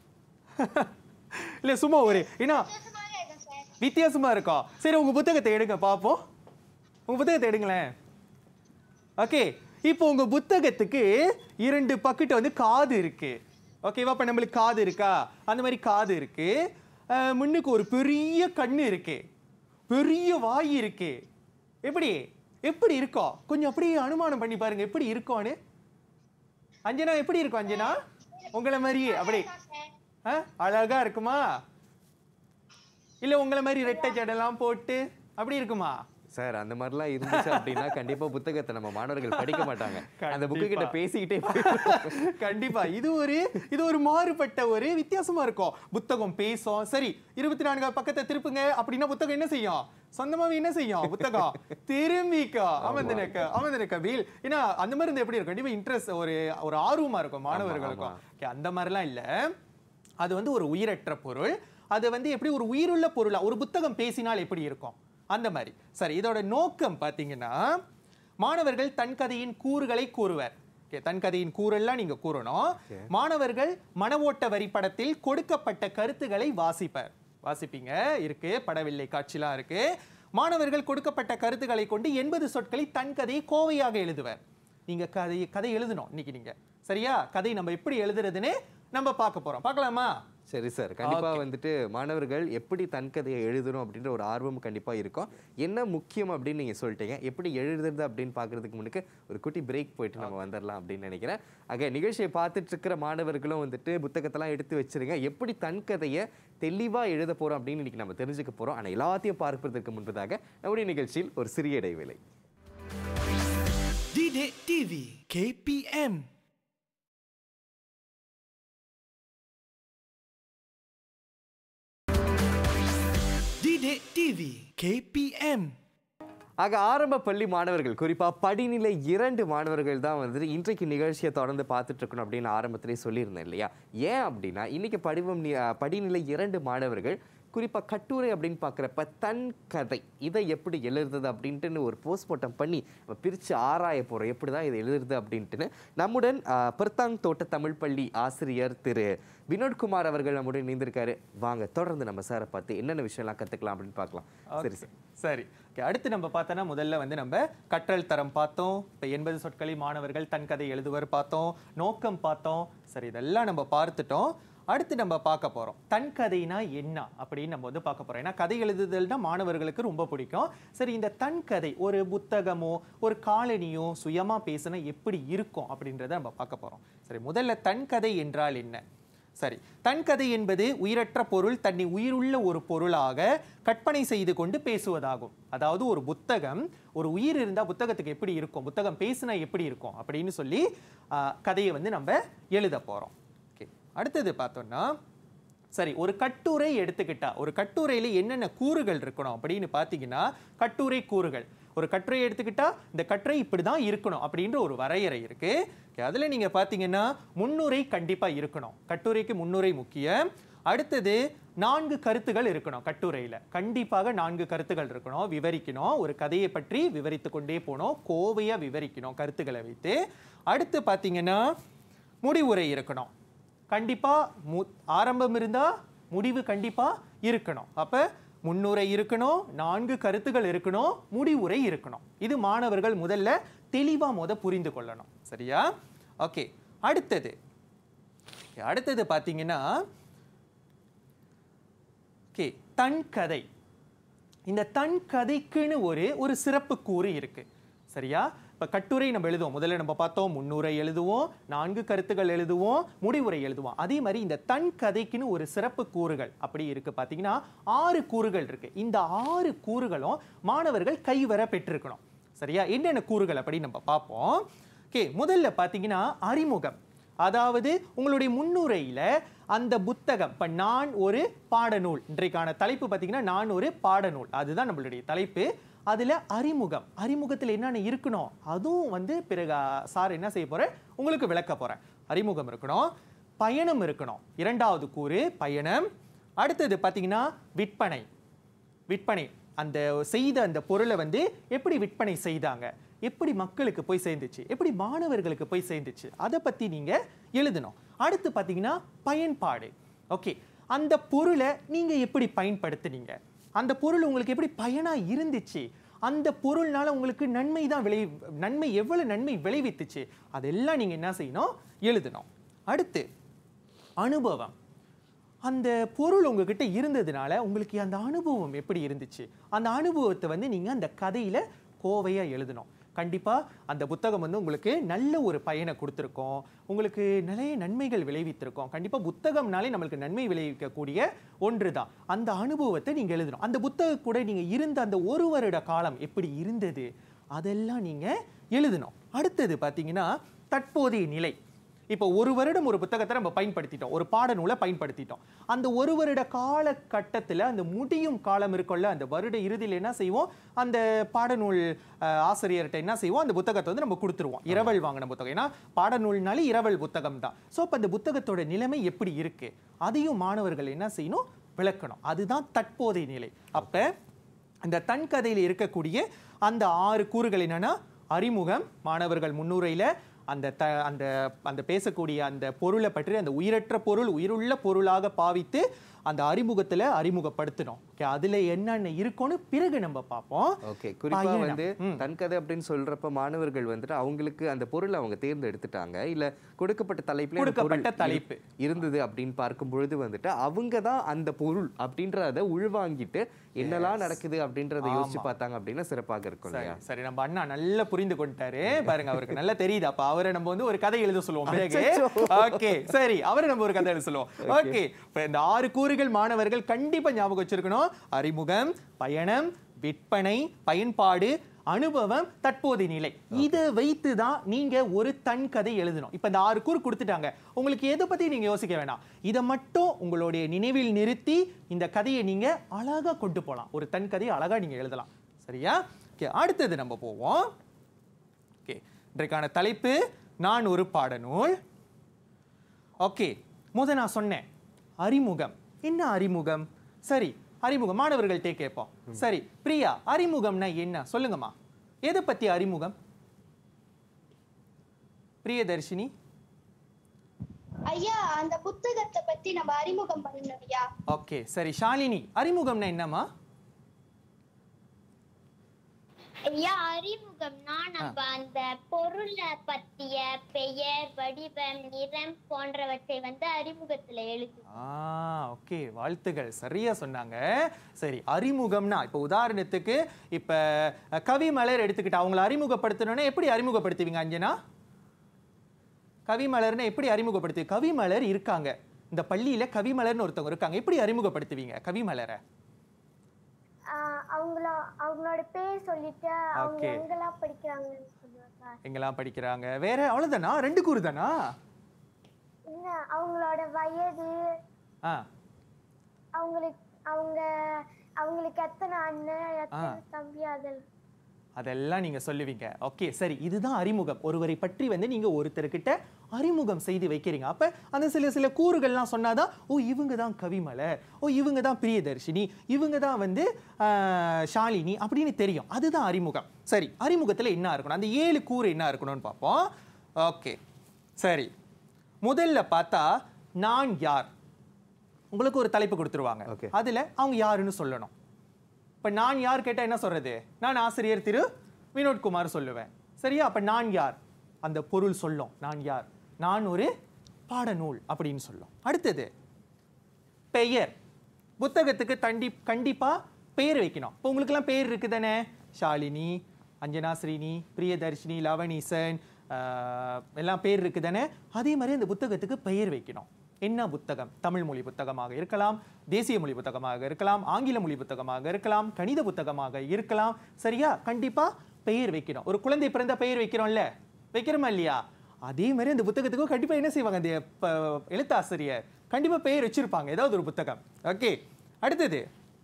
இல்ல சும்மா ஒரு ஏன்னா வித்தியாசமா இருக்கா சரி உங்க புத்தகத்தை எடுங்க பாப்போம் உங்க புத்தகத்தை எடுங்களேன் ஓகே இப்போ உங்க புத்தகத்துக்கு இரண்டு பக்கெட் வந்து காது இருக்கு ஓகேவா அப்ப நம்மளுக்கு காது இருக்கா அந்த மாதிரி காது இருக்கு அஹ், முன்னுக்கு ஒரு பெரிய கண்ணு இருக்கு பெரிய வாய் இருக்கு எப்படி எப்படி இருக்கோ கொஞ்சம் அப்படியே அனுமானம் பண்ணி பாருங்க எப்படி இருக்கோன்னு அஞ்சனா எப்படி இருக்கும் அஞ்சனா உங்களை மாதிரியே அப்படி ஆ? அழகா இருக்குமா இல்ல உங்களை மாதிரி ரெட்டை ஜடெல்லாம் போட்டு அப்படி இருக்குமா சார் அந்த மாதிரிலாம் இருந்துச்சு அப்படின்னா கண்டிப்பா புத்தகத்தை நம்ம மாணவர்கள் படிக்க மாட்டாங்க அந்த புக்கு கிட்ட கண்டிப்பா. பேசிக்கிட்டே போயிடுவாங்க. கண்டிப்பா இது ஒரு இது ஒரு மாறுபட்ட ஒரு வித்தியாசமா இருக்கும் புத்தகம் பேசும் சரி இருபத்தி நான்கு பக்கத்தை திருப்புங்க அப்படின்னா புத்தகம் என்ன செய்யும் சொந்தமாவே என்ன செய்யும் புத்தகம் திரும்பிக்கா அமர்ந்தனக்க அமர்ந்தனக்க வீல் ஏன்னா அந்த மாதிரி இருந்தா எப்படி இருக்கும் கண்டிப்பா இன்ட்ரெஸ்ட் ஒரு ஒரு ஆர்வமா இருக்கும் மாணவர்களுக்கும் Okay, அந்த மாதிரிலாம் இல்ல அது வந்து ஒரு உயிரற்ற பொருள் அது வந்து எப்படி ஒரு உயிருள்ள பொருளா ஒரு புத்தகம் பேசினால் எப்படி இருக்கும் அந்த மாதிரி சரி இதோட நோக்கம் பார்த்தீங்கன்னா மாணவர்கள் தன் கதையின் கூறுகளை கூறுவர் Okay, தன் கதையின் கூறெல்லாம் நீங்க கூறணும் மாணவர்கள் மன ஓட்ட வரிப்படத்தில் கொடுக்கப்பட்ட கருத்துக்களை வாசிப்பர் வாசிப்பீங்க இருக்கு படவில்லை காட்சிலாம் இருக்கு மாணவர்கள் கொடுக்கப்பட்ட கருத்துக்களை கொண்டு எண்பது சொற்களை தன் கதையை கோவையாக எழுதுவர் நீங்க கதை கதை எழுதணும் இன்னைக்கு நீங்க சரியா கதை நம்ம எப்படி எழுதுறதுன்னு நம்ம பார்க்க போறோம் பார்க்கலாமா சரி சார் கண்டிப்பா வந்துட்டு மாணவர்கள் எப்படி தன் கதையை எழுதணும் அப்படின்ற ஒரு ஆர்வம் கண்டிப்பா இருக்கும் என்ன முக்கியம் அப்படின்னு நீங்க சொல்லிட்டீங்க எப்படி எழுதுறது அப்படின்னு பார்க்கறதுக்கு முன்னுக்கு ஒரு குட்டி பிரேக் போயிட்டு நம்ம வந்துடலாம் அப்படின்னு நினைக்கிறேன் ஆக நிகழ்ச்சியை பார்த்துட்டு இருக்கிற மாணவர்களும் வந்துட்டு புத்தகத்தெல்லாம் எடுத்து வச்சிருங்க எப்படி தன் கதையை தெளிவா எழுத போறோம் அப்படின்னு இன்னைக்கு நம்ம தெரிஞ்சுக்க போறோம் ஆனா எல்லாத்தையும் பார்ப்பதற்கு முன்பதாக நம்முடைய நிகழ்ச்சியில் ஒரு சிறிய இடைவேளை D-Day TV KPM D-Day TV KPM ஆக ஆரம்ப பள்ளி மாணவர்கள் குறிப்பா படிநிலை இரண்டு மாணவர்கள் தான் வந்துட்டு இன்றைக்கு நிகழ்ச்சியை தொடர்ந்து பார்த்துட்டு இருக்கணும் அப்படின்னு ஆரம்பத்திலே சொல்லியிருந்தேன் இல்லையா ஏன் அப்படின்னா இன்னைக்கு படிவம் நி- அஹ் படிநிலை இரண்டு மாணவர்கள் குறிப்பா கட்டுரை அப்படின்னு பார்க்குறப்ப தன் கதை இதை எப்படி எழுதுறது அப்படின்ட்டுன்னு ஒரு போஸ்ட்மார்ட்டம் பண்ணி நம்ம பிரித்து ஆராய போகிறோம் எப்படி தான் இதை எழுதுறது அப்படின்ட்டுன்னு நம்முடன் அஹ், பெர்த்தாங் தோட்ட தமிழ் பள்ளி ஆசிரியர் திரு வினோத்குமார் அவர்கள் நம்முடன் இணைந்திருக்காரு வாங்க தொடர்ந்து நம்ம சாரை பார்த்து என்னென்ன விஷயம்லாம் கற்றுக்கலாம் அப்படின்னு பார்க்கலாம் சரி சார் சரி Okay, அடுத்து நம்ம பார்த்தோன்னா முதல்ல வந்து நம்ம கற்றல் தரம் பார்த்தோம் இப்போ எண்பது சொற்களை மாணவர்கள் தன் கதை எழுதுவர் பார்த்தோம் நோக்கம் பார்த்தோம் சரி இதெல்லாம் நம்ம பார்த்துட்டோம் அடுத்து நம்ம பார்க்க போறோம் தன் கதைனா என்ன அப்படின்னு நம்ம வந்து பார்க்க போறோம் ஏன்னா கதை எழுதுதல்னா மாணவர்களுக்கு ரொம்ப பிடிக்கும் சரி இந்த தன் கதை ஒரு புத்தகமோ ஒரு காலனியோ சுயமா பேசினா எப்படி இருக்கும் அப்படின்றத நம்ம பார்க்க போறோம் சரி முதல்ல தன் கதை என்றால் என்ன சரி தன் கதை என்பது உயிரற்ற பொருள் தன்னை உயிருள்ள ஒரு பொருளாக கற்பனை செய்து கொண்டு பேசுவதாகும் அதாவது ஒரு புத்தகம் ஒரு உயிர் இருந்தால் புத்தகத்துக்கு எப்படி இருக்கும் புத்தகம் பேசினா எப்படி இருக்கும் அப்படின்னு சொல்லி ஆஹ், கதையை வந்து நம்ம எழுத போகிறோம் ஓகே அடுத்தது பார்த்தோம்னா சரி ஒரு கட்டுரை எடுத்துக்கிட்டா ஒரு கட்டுரையில என்னென்ன கூறுகள் இருக்கணும் அப்படின்னு பார்த்தீங்கன்னா கட்டுரை கூறுகள் ஒரு கட்டுரை எடுத்துக்கிட்டா இந்த கட்டுரை இப்படி தான் இருக்கணும் அப்படின்ற ஒரு வரையறை இருக்கு Okay, அதுல நீங்க பார்த்தீங்கன்னா முன்னுரை கண்டிப்பா இருக்கணும் கட்டுரைக்கு முன்னுரை முக்கியம் அடுத்தது நான்கு கருத்துகள் இருக்கணும் கட்டுரையில கண்டிப்பாக நான்கு கருத்துகள் இருக்கணும் விவரிக்கணும் ஒரு கதையை பற்றி விவரித்து கொண்டே போகணும் கோவையா விவரிக்கணும் கருத்துக்களை வைத்து அடுத்து பார்த்தீங்கன்னா முடிவுரை இருக்கணும் கண்டிப்பா மு ஆரம்பம் இருந்தா முடிவு கண்டிப்பா இருக்கணும் அப்ப முன்னுரை இருக்கணும் நான்கு கருத்துகள் இருக்கணும் முடிவுரை இருக்கணும் இது மாணவர்கள் முதல்ல தெளிவா முத புரிந்து கொள்ளணும் சரியா ஓகே அடுத்தது Okay, அடுத்தது பார்த்தீங்கன்னா ஓகே தன் கதை இந்த தன் கதைக்குன்னு ஒரு ஒரு சிறப்பு கூறு இருக்கு சரியா இப்ப கட்டுரை நம்ம எழுதுவோம் முதல்ல நம்ம பார்த்தோம் முன்னுரை எழுதுவோம் நான்கு கருத்துக்கள் எழுதுவோம் முடிவுரை எழுதுவோம் அதே மாதிரி இந்த தன் கதைக்குன்னு ஒரு சிறப்பு கூறுகள் அப்படி இருக்கு பாத்தீங்கன்னா ஆறு கூறுகள் இருக்கு இந்த ஆறு கூறுகளும் மாணவர்கள் கைவர பெற்றிருக்கணும் சரியா என்னென்ன கூறுகள் அப்படின்னு நம்ம பார்ப்போம் ஓகே முதல்ல பாத்தீங்கன்னா அறிமுகம் அதாவது உங்களுடைய முன்னுரையில அந்த புத்தகம் இப்ப நான் ஒரு பாடநூல் இன்றைக்கான தலைப்பு பார்த்தீங்கன்னா நான் ஒரு பாடநூல் அதுதான் நம்மளுடைய தலைப்பு அதுல அறிமுகம் அறிமுகத்தில் என்னென்ன இருக்கணும் அதுவும் வந்து பிறகு ஆ, சார் என்ன செய்ய போறேன் உங்களுக்கு விளக்க போறேன் அறிமுகம் இருக்கணும் பயணம் இருக்கணும் இரண்டாவது கூறு பயணம் அடுத்தது பார்த்தீங்கன்னா விற்பனை விற்பனை அந்த செய்த அந்த பொருளை வந்து எப்படி விற்பனை செய்தாங்க எப்படி மக்களுக்கு போய் சேர்ந்துச்சு எப்படி மாணவர்களுக்கு போய் சேர்ந்துச்சு அதை பத்தி நீங்க எழுதணும் அடுத்து பார்த்தீங்கன்னா பயன்பாடு ஓகே அந்த பொருளை நீங்க எப்படி பயன்படுத்துனீங்க அந்த பொருள் உங்களுக்கு எப்படி பயனா இருந்துச்சு அந்த பொருள்னால உங்களுக்கு நன்மை தான் விளை நன்மை எவ்வளவு நன்மை விளைவித்துச்சு அதெல்லாம் நீங்க என்ன செய்யணும் எழுதணும் அடுத்து அனுபவம் அந்த பொருள் உங்ககிட்ட இருந்ததுனால உங்களுக்கு அந்த அனுபவம் எப்படி இருந்துச்சு அந்த அனுபவத்தை வந்து நீங்க அந்த கதையில கோவையா எழுதணும் கண்டிப்பா அந்த புத்தகம் வந்து உங்களுக்கு நல்ல ஒரு பயனை கொடுத்துருக்கோம் உங்களுக்கு நிறைய நன்மைகள் விளைவித்திருக்கோம் கண்டிப்பா புத்தகம்னாலே நம்மளுக்கு நன்மை விளைவிக்கக்கூடிய ஒன்று தான் அந்த அனுபவத்தை நீங்க எழுதணும் அந்த புத்தக கூட நீங்க இருந்த அந்த ஒரு வருட காலம் எப்படி இருந்தது அதெல்லாம் நீங்க எழுதணும் அடுத்தது பார்த்தீங்கன்னா தற்போதைய நிலை இப்போ ஒரு வருடம் ஒரு புத்தகத்தை நம்ம பயன்படுத்திட்டோம் ஒரு பாடநூலை பயன்படுத்திட்டோம் அந்த ஒரு வருட காலகட்டத்தில் அந்த முடியும் காலம் இருக்கும்ல அந்த வருட இறுதியில் என்ன செய்வோம் அந்த பாடநூல் அஹ், ஆசிரியர்கிட்ட என்ன செய்வோம் அந்த புத்தகத்தை வந்து நம்ம கொடுத்துருவோம் இரவல் வாங்கின புத்தகம் ஏன்னா பாடநூல்னாலே இரவல் புத்தகம் தான் ஸோ அப்போ அந்த புத்தகத்தோட நிலைமை எப்படி இருக்கு அதையும் மாணவர்கள் என்ன செய்யணும் விளக்கணும் அதுதான் தற்போதைய நிலை அப்போ இந்த தன் கதையில் இருக்கக்கூடிய அந்த ஆறு கூறுகள் என்னன்னா அறிமுகம் மாணவர்கள் முன்னுரையில் அந்த த அந்த அந்த பேசக்கூடிய அந்த பொருளை பற்றி அந்த உயிரற்ற பொருள் உயிருள்ள பொருளாக பாவித்து அந்த அறிமுகத்தில் அறிமுகப்படுத்தணும் ஓகே அதில் என்னென்ன இருக்கும்னு பிறகு நம்ம பார்ப்போம் ஓகே குறிப்பா பயணம். வந்து தன் கதை அப்படின்னு சொல்றப்ப மாணவர்கள் வந்துட்டு அவங்களுக்கு அந்த பொருளை அவங்க தேர்ந்தெடுத்துட்டாங்க இல்ல கொடுக்கப்பட்ட தலைப்புல இந்த பொருள் கொடுக்கப்பட்ட இரு- தலைப்பு. இருந்தது அப்படின்னு பார்க்கும் பொழுது வந்துட்டு அவங்க தான் அந்த பொருள் அப்படின்றத உள்வாங்கிட்டு என்னெல்லாம் நடக்குது அப்படின்றத யோசிச்சு ஆமா. பார்த்தாங்க அப்படின்னா சிறப்பாக இருக்கும் சரி இல்லையா சரி நம்ம அண்ணா நல்லா புரிந்து கொண்டாரு பாருங்க அவருக்கு நல்லா தெரியுது அப்ப அவரை நம்ம வந்து ஒரு கதை எழுத சொல்லுவோம் பிறகு ஓகே சரி அவரை நம்ம ஒரு கதை எழுத சொல்லுவோம் ஓகே இப்ப இந்த ஆறு கூறுகள் மாணவர்கள் கண்டிப்பா ஞாபகம் வச்சிருக்கணும் அறிமுகம் பயணம் விற்பனை பயன்பாடு அனுபவம் தற்போதைய நிலை இதை வைத்து தான் நீங்க ஒரு தன் கதை எழுதணும் இப்ப இந்த ஆறு கூறு கொடுத்துட்டாங்க உங்களுக்கு எதை பத்தி நீங்க யோசிக்க வேணாம் இதை மட்டும் உங்களுடைய நினைவில் நிறுத்தி இந்த கதையை நீங்க அழகா கொண்டு போகலாம் ஒரு தன் கதையை அழகா நீங்க எழுதலாம் சரியா ஓகே அடுத்தது நம்ம போவோம் ஓகே இன்றைக்கான தலைப்பு நான் ஒரு பாடநூல் ஓகே முத நான் சொன்னேன் அறிமுகம் என்ன அறிமுகம் சரி அறிமுகம் மாணவர்கள்ட்டே கேட்போம் சரி பிரியா அறிமுகம்னா என்ன சொல்லுங்கம்மா எதை பத்தி அறிமுகம் பிரியதர்ஷினி ஐயா அந்த புத்தகத்தை பத்தி நம்ம அறிமுகம் பண்ணணும் ஐயா ஓகே சரி ஷாலினி அறிமுகம்னா என்னம்மா ஐயா அறிமுகம்னா நம்ம அந்த பொருளை பத்திய பெயர் வடிவம் நிறம் போன்றவற்றை வந்து அறிமுகத்துல எழுது ஆ ஓகே வாழ்த்துகள் சரியா சொன்னாங்க சரி அறிமுகம்னா இப்போ உதாரணத்துக்கு இப்போ கவி மலர் எடுத்துக்கிட்டா அவங்கள அறிமுகப்படுத்தணும்னா எப்படி அறிமுகப்படுத்துவீங்க அஞ்சனா கவிமலர்னா எப்படி அறிமுகப்படுத்து கவிமலர் இருக்காங்க இந்த பள்ளியில கவிமலர்னு ஒருத்தவங்க இருக்காங்க எப்படி அறிமுகப்படுத்துவீங்க கவிமலரை ஆஹ் அவங்கள அவங்களோட பேர் சொல்லிட்டு அவங்க Okay. எங்கெல்லாம் படிக்கிறாங்கன்னு சொல்லுவாங்க எங்கெல்லாம் படிக்கிறாங்க வேற அவ்வளவுதானா ரெண்டு கூறு தானா இல்ல அவங்களோட வயது ஆ அவங்களுக்கு அவங்க அவங்களுக்கு எத்தனை அண்ணன் எத்தனை தம்பி அதில் அதெல்லாம் நீங்க சொல்லுவீங்க ஓகே சரி இதுதான் அறிமுகம் ஒருவரை பற்றி வந்து நீங்க ஒருத்தர்கிட்ட அறிமுகம் செய்து வைக்கிறீங்க அப்ப அந்த சில சில கூறுகள்லாம் சொன்னாதான் ஓ இவங்க தான் கவிமலர் ஓ இவங்க தான் பிரியதர்ஷினி இவங்க தான் வந்து ஆஹ், ஷாலினி அப்படின்னு தெரியும் அதுதான் அறிமுகம் சரி அறிமுகத்துல என்ன இருக்கணும் அந்த ஏழு கூறு என்ன இருக்கணும்னு பார்ப்போம் ஓகே சரி முதல்ல பார்த்தா நான் யார் உங்களுக்கு ஒரு தலைப்பு கொடுத்துருவாங்க Okay. அதுல அவங்க யாருன்னு சொல்லணும் இப்ப நான் யார் கேட்டா என்ன சொல்றது நான் ஆசிரியர் திரு வினோத்குமார் சொல்லுவேன் சரியா அப்ப நான் யார் அந்த பொருள் சொல்லும் நான் யார் நான் ஒரு பாடநூல் அப்படின்னு சொல்லும் அடுத்தது பெயர் புத்தகத்துக்கு தண்டி கண்டிப்பா பெயர் வைக்கணும் இப்போ உங்களுக்கெல்லாம் பெயர் இருக்கு தானே ஷாலினி அஞ்சனா ஸ்ரீனி பிரியதர்ஷினி லவணீசன் ஆஹ், எல்லாம் பேர் இருக்கு தானே அதே மாதிரி அந்த புத்தகத்துக்கு பெயர் வைக்கணும் என்ன புத்தகம் தமிழ் மொழி புத்தகமாக இருக்கலாம் தேசிய மொழி புத்தகமாக இருக்கலாம் ஆங்கில மொழி புத்தகமாக இருக்கலாம் கணித புத்தகமாக இருக்கலாம் சரியா கண்டிப்பா பெயர் வைக்கணும் ஒரு குழந்தை பிறந்த பெயர் வைக்கிறோம்ல வைக்கிறோமா இல்லையா அதே மாதிரி அந்த புத்தகத்துக்கும் கண்டிப்பா என்ன செய்வாங்க அந்த ப- எழுத்தாசிரியர் கண்டிப்பா பெயர் வச்சிருப்பாங்க ஏதாவது ஒரு புத்தகம் ஓகே அடுத்தது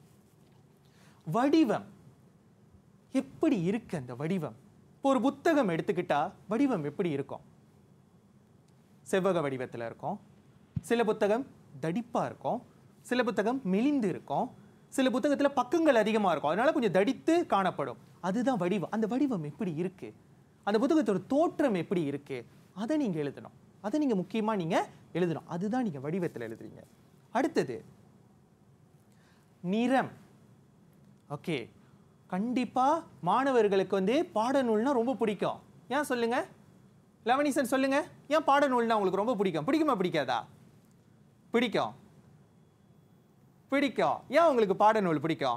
வடிவம் எப்படி இருக்கு அந்த வடிவம் இப்போ ஒரு புத்தகம் எடுத்துக்கிட்டா வடிவம் எப்படி இருக்கும் செவ்வக வடிவத்தில் இருக்கும் சில புத்தகம் தடிப்பா இருக்கும் சில புத்தகம் மெலிந்து இருக்கும் சில புத்தகத்துல பக்கங்கள் அதிகமா இருக்கும் அதனால கொஞ்சம் தடித்து காணப்படும் அதுதான் வடிவம் அந்த வடிவம் எப்படி இருக்கு அந்த புத்தகத்தோட தோற்றம் எப்படி இருக்கு அதை நீங்க எழுதணும் அதை நீங்க முக்கியமா நீங்க எழுதணும் அதுதான் நீங்க வடிவத்தில் எழுதுறீங்க அடுத்தது நிறம் ஓகே கண்டிப்பா மாணவர்களுக்கு வந்து பாடநூல்னா ரொம்ப பிடிக்கும் ஏன் சொல்லுங்க லவனிசன் சொல்லுங்க ஏன் பாடநூல்னா உங்களுக்கு ரொம்ப பிடிக்கும் பிடிக்குமா பிடிக்காதா பிடிக்கும் பிடிக்கும் ஏன் உங்களுக்கு பாடநூல் பிடிக்கும்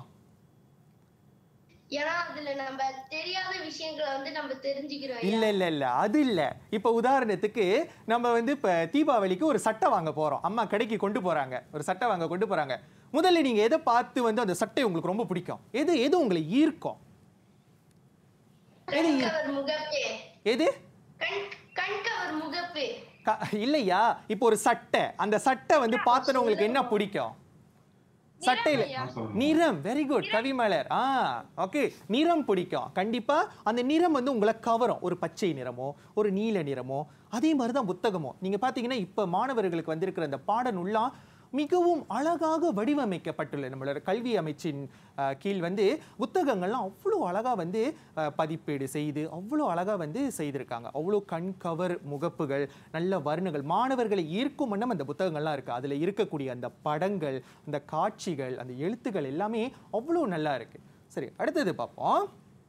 ஏன்னா அதுல நம்ம தெரியாத விஷயங்களை வந்து நம்ம தெரிஞ்சுக்கிறோம் ஐயா. இல்ல இல்ல இல்ல அது இல்ல இப்ப உதாரணத்துக்கு நம்ம வந்து இப்ப தீபாவளிக்கு ஒரு சட்டை வாங்க போறோம் அம்மா கடைக்கு கொண்டு போறாங்க ஒரு சட்டை வாங்க கொண்டு போறாங்க முதல்ல நீங்க எதை பார்த்து வந்து அந்த சட்டை உங்களுக்கு ரொம்ப பிடிக்கும் எது எது உங்களை ஈர்க்கும் எது ஈர்- கண்கவர் முகப்பு எது கண் கண்கவர் முகப்பு க- இல்லையா இப்போ ஒரு சட்டை அந்த சட்டை வந்து பார்த்தன உங்களுக்கு என்ன பிடிக்கும் சட்டையில நிறம் வெரி குட் கவிமலர் ஆ ஓகே நிறம் பிடிக்கும் கண்டிப்பா அந்த நிறம் வந்து உங்களை கவரும் ஒரு பச்சை நிறமோ ஒரு நீல நிறமோ அதே மாதிரி தான் புத்தகமோ நீங்க பாத்தீங்கன்னா இப்ப மாணவர்களுக்கு வந்திருக்கிற அந்த பாடநூல்லாம் மிகவும் அழகாக வடிவமைக்கப்பட்டுள்ள நம்மளோட கல்வி அமைச்சின் அஹ், கீழ் வந்து புத்தகங்கள்லாம் அவ்வளோ அழகா வந்து அஹ், பதிப்பீடு செய்து அவ்வளோ அழகா வந்து செய்திருக்காங்க அவ்வளோ கண் கவர் முகப்புகள் நல்ல வர்ணங்கள் மாணவர்களை ஈர்க்கும் வண்ணம் அந்த புத்தகங்கள்லாம் இருக்கு அதுல இருக்கக்கூடிய அந்த படங்கள் அந்த காட்சிகள் அந்த எழுத்துக்கள் எல்லாமே அவ்வளோ நல்லா இருக்கு சரி அடுத்தது பார்ப்போம்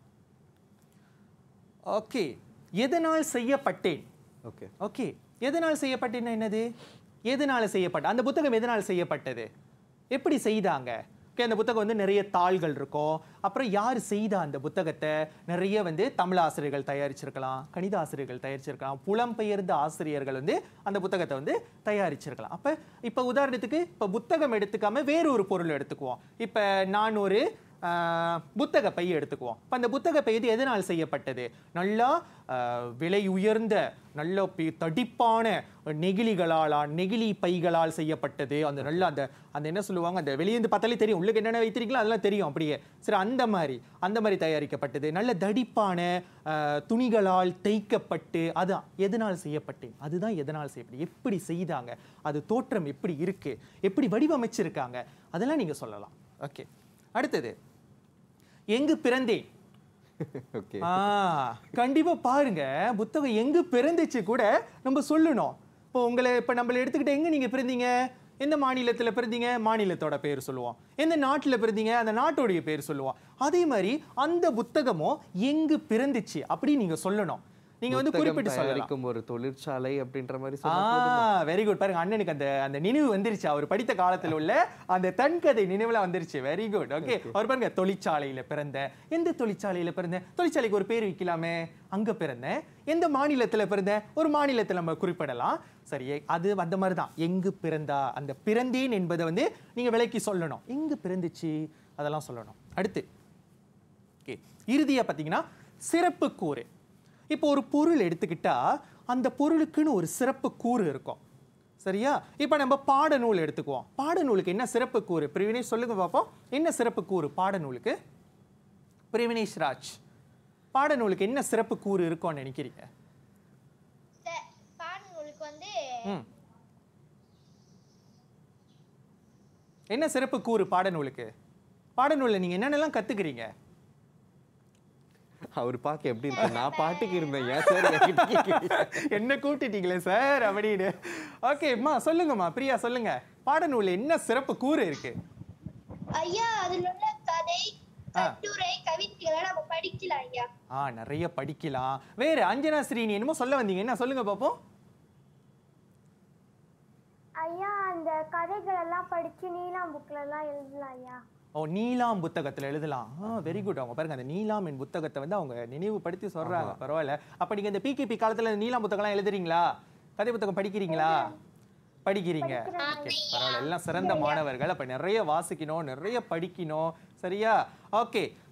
ஓகே எதனால் செய்யப்பட்டேன் ஓகே ஓகே எதனால் செய்யப்பட்டேன்னா என்னது எதனால் செய்யப்பட்ட அந்த புத்தகம் எதனால் செய்யப்பட்டது எப்படி செய்தாங்க ஓகே அந்த புத்தகம் வந்து நிறைய தாள்கள் இருக்கும் அப்புறம் யார் செய்த அந்த புத்தகத்தை நிறைய வந்து தமிழ் ஆசிரியர்கள் தயாரிச்சிருக்கலாம் கணித ஆசிரியர்கள் தயாரிச்சிருக்கலாம் புலம்பெயர்ந்த ஆசிரியர்கள் வந்து அந்த புத்தகத்தை வந்து தயாரிச்சிருக்கலாம் அப்போ இப்போ உதாரணத்துக்கு இப்போ புத்தகம் எடுத்துக்காம வேற ஒரு பொருள் எடுத்துக்குவோம் இப்போ நான் ஒரு ஆஹ், புத்தக பை எடுத்துக்குவோம் இப்போ அந்த புத்தக பை இது எதனால் செய்யப்பட்டது நல்லா ஆஹ், விலை உயர்ந்த நல்ல பி- தடிப்பான நெகிழிகளால் நெகிழி பைகளால் செய்யப்பட்டது அந்த நல்ல அந்த அந்த என்ன சொல்லுவாங்க அந்த வெளியேந்து பார்த்தாலே தெரியும் உள்ளுக்கு என்னென்ன வைத்திருக்கீங்களோ அதெல்லாம் தெரியும் அப்படியே சரி அந்த மாதிரி அந்த மாதிரி தயாரிக்கப்பட்டது நல்ல தடிப்பான ஆஹ், துணிகளால் தைக்கப்பட்டு அது எதனால் செய்யப்பட்டேன் அதுதான் எதனால் செய்யப்பட்டு எப்படி செய்தாங்க அது தோற்றம் எப்படி இருக்கு எப்படி வடிவமைச்சிருக்காங்க அதெல்லாம் நீங்க சொல்லலாம் ஓகே அடுத்தது எங்கு பிறந்தேன் ஓகே ஆ கண்டிப்பா பாருங்க புத்தகம் எங்க பிறந்துச்சு கூட நம்ம சொல்லணும் இப்போ உங்களை இப்போ நம்மள எடுத்துக்கிட்டு எங்க நீங்க பிறந்தீங்க எந்த மாநிலத்துல பிறந்தீங்க மாநிலத்தோட பேர் சொல்லுவோம் எந்த நாட்டுல பிறந்தீங்க அந்த நாட்டோடைய பேர் சொல்லுவோம் அதே மாதிரி அந்த புத்தகமும் எங்கு பிறந்துச்சு அப்படி நீங்க சொல்லணும் நீங்க வந்து புத்தகம் குறிப்பிட்டு சொல்லலாம் தயாரிக்கும் ஒரு தொழிற்சாலை அப்படின்ற மாதிரி ஆ சொன்னா போதுமா? வெரி குட் பாருங்க அண்ணனுக்கு அந்த அந்த நினைவு வந்துருச்சு அவர் படித்த காலத்துல உள்ள அந்த தன்கதை நினைவுல வந்துருச்சு வெரி குட் ஓகே அவர் பாருங்க தொழிற்சாலையில பிறந்த எந்த தொழிற்சாலையில பிறந்த தொழிற்சாலைக்கு ஒரு பேர் வைக்கலாமே அங்க பிறந்தேன் எந்த மாநிலத்துல பிறந்த ஒரு மாநிலத்துல நம்ம குறிப்பிடலாம் சரி அது அந்த மாதிரி தான் எங்கு பிறந்தா அந்த பிறந்தேன் என்பதை வந்து நீங்க விலைக்கு சொல்லணும் எங்கு பிறந்துச்சு அதெல்லாம் சொல்லணும் அடுத்து ஓகே இறுதியா பார்த்தீங்கன்னா சிறப்பு கூறு இப்போ ஒரு பொருள் எடுத்துக்கிட்டா அந்த பொருளுக்குன்னு ஒரு சிறப்பு கூறு இருக்கும் சரியா இப்போ நம்ம பாடநூல் எடுத்துக்குவோம் பாடநூலுக்கு என்ன சிறப்பு கூறு பிரிவினேஷ் சொல்லுங்க பார்ப்போம் என்ன சிறப்பு கூறு பாடநூலுக்கு பிரிவினேஷ் ராஜ் பாடநூலுக்கு என்ன சிறப்பு கூறு இருக்கும்னு நினைக்கிறீங்க ச- பாடநூலுக்கு வந்து ம் என்ன சிறப்பு கூறு பாடநூலுக்கு பாடநூலில் நீங்க என்னென்னலாம் கத்துக்கிறீங்க அவர் பார்க்க எப்படி இருக்கு நான் பாட்டுக்கு இருந்தேன் ஏன் சார் என்கிட்ட கேக்குறீங்க? என்ன கூட்டிட்டீங்களே சார் அப்படின்னு ஓகேம்மா சொல்லுங்கம்மா பிரியா சொல்லுங்க பாடநூல்ல என்ன சிறப்பு கூறு இருக்கு ஐயா அதில் உள்ள கதை ஆ. கட்டுரை கவிதைகளை நம்ம படிக்கலாம் ஐயா ஆ நிறைய படிக்கலாம் வேற அஞ்சனா ஸ்ரீனி என்னமோ சொல்ல வந்தீங்க என்ன சொல்லுங்க பாப்போம் ஐயா அந்த கதைகள் எல்லாம் படிச்சு நீலாம் புக்ல எல்லாம் எழுதலாம் ஐயா ஓ நீலாம் புத்தகத்துல எழுதலாம் ஆ வெரி குட் அவங்க பாருங்க அந்த நீலாம் என் புத்தகத்தை வந்து அவங்க நினைவுபடுத்தி சொல்றாங்க பரவாயில்ல அப்ப நீங்க இந்த பிகேபி காலத்துல இந்த நீலாம் புத்தகம்லாம் எழுதுறீங்களா கதை புத்தகம் படிக்கிறீங்களா படிக்கிறீங்க ஓகே பரவாயில்ல எல்லாம் சிறந்த மாணவர்கள் அப்ப நிறைய வாசிக்கணும் நிறைய படிக்கணும் சரியா ஓகே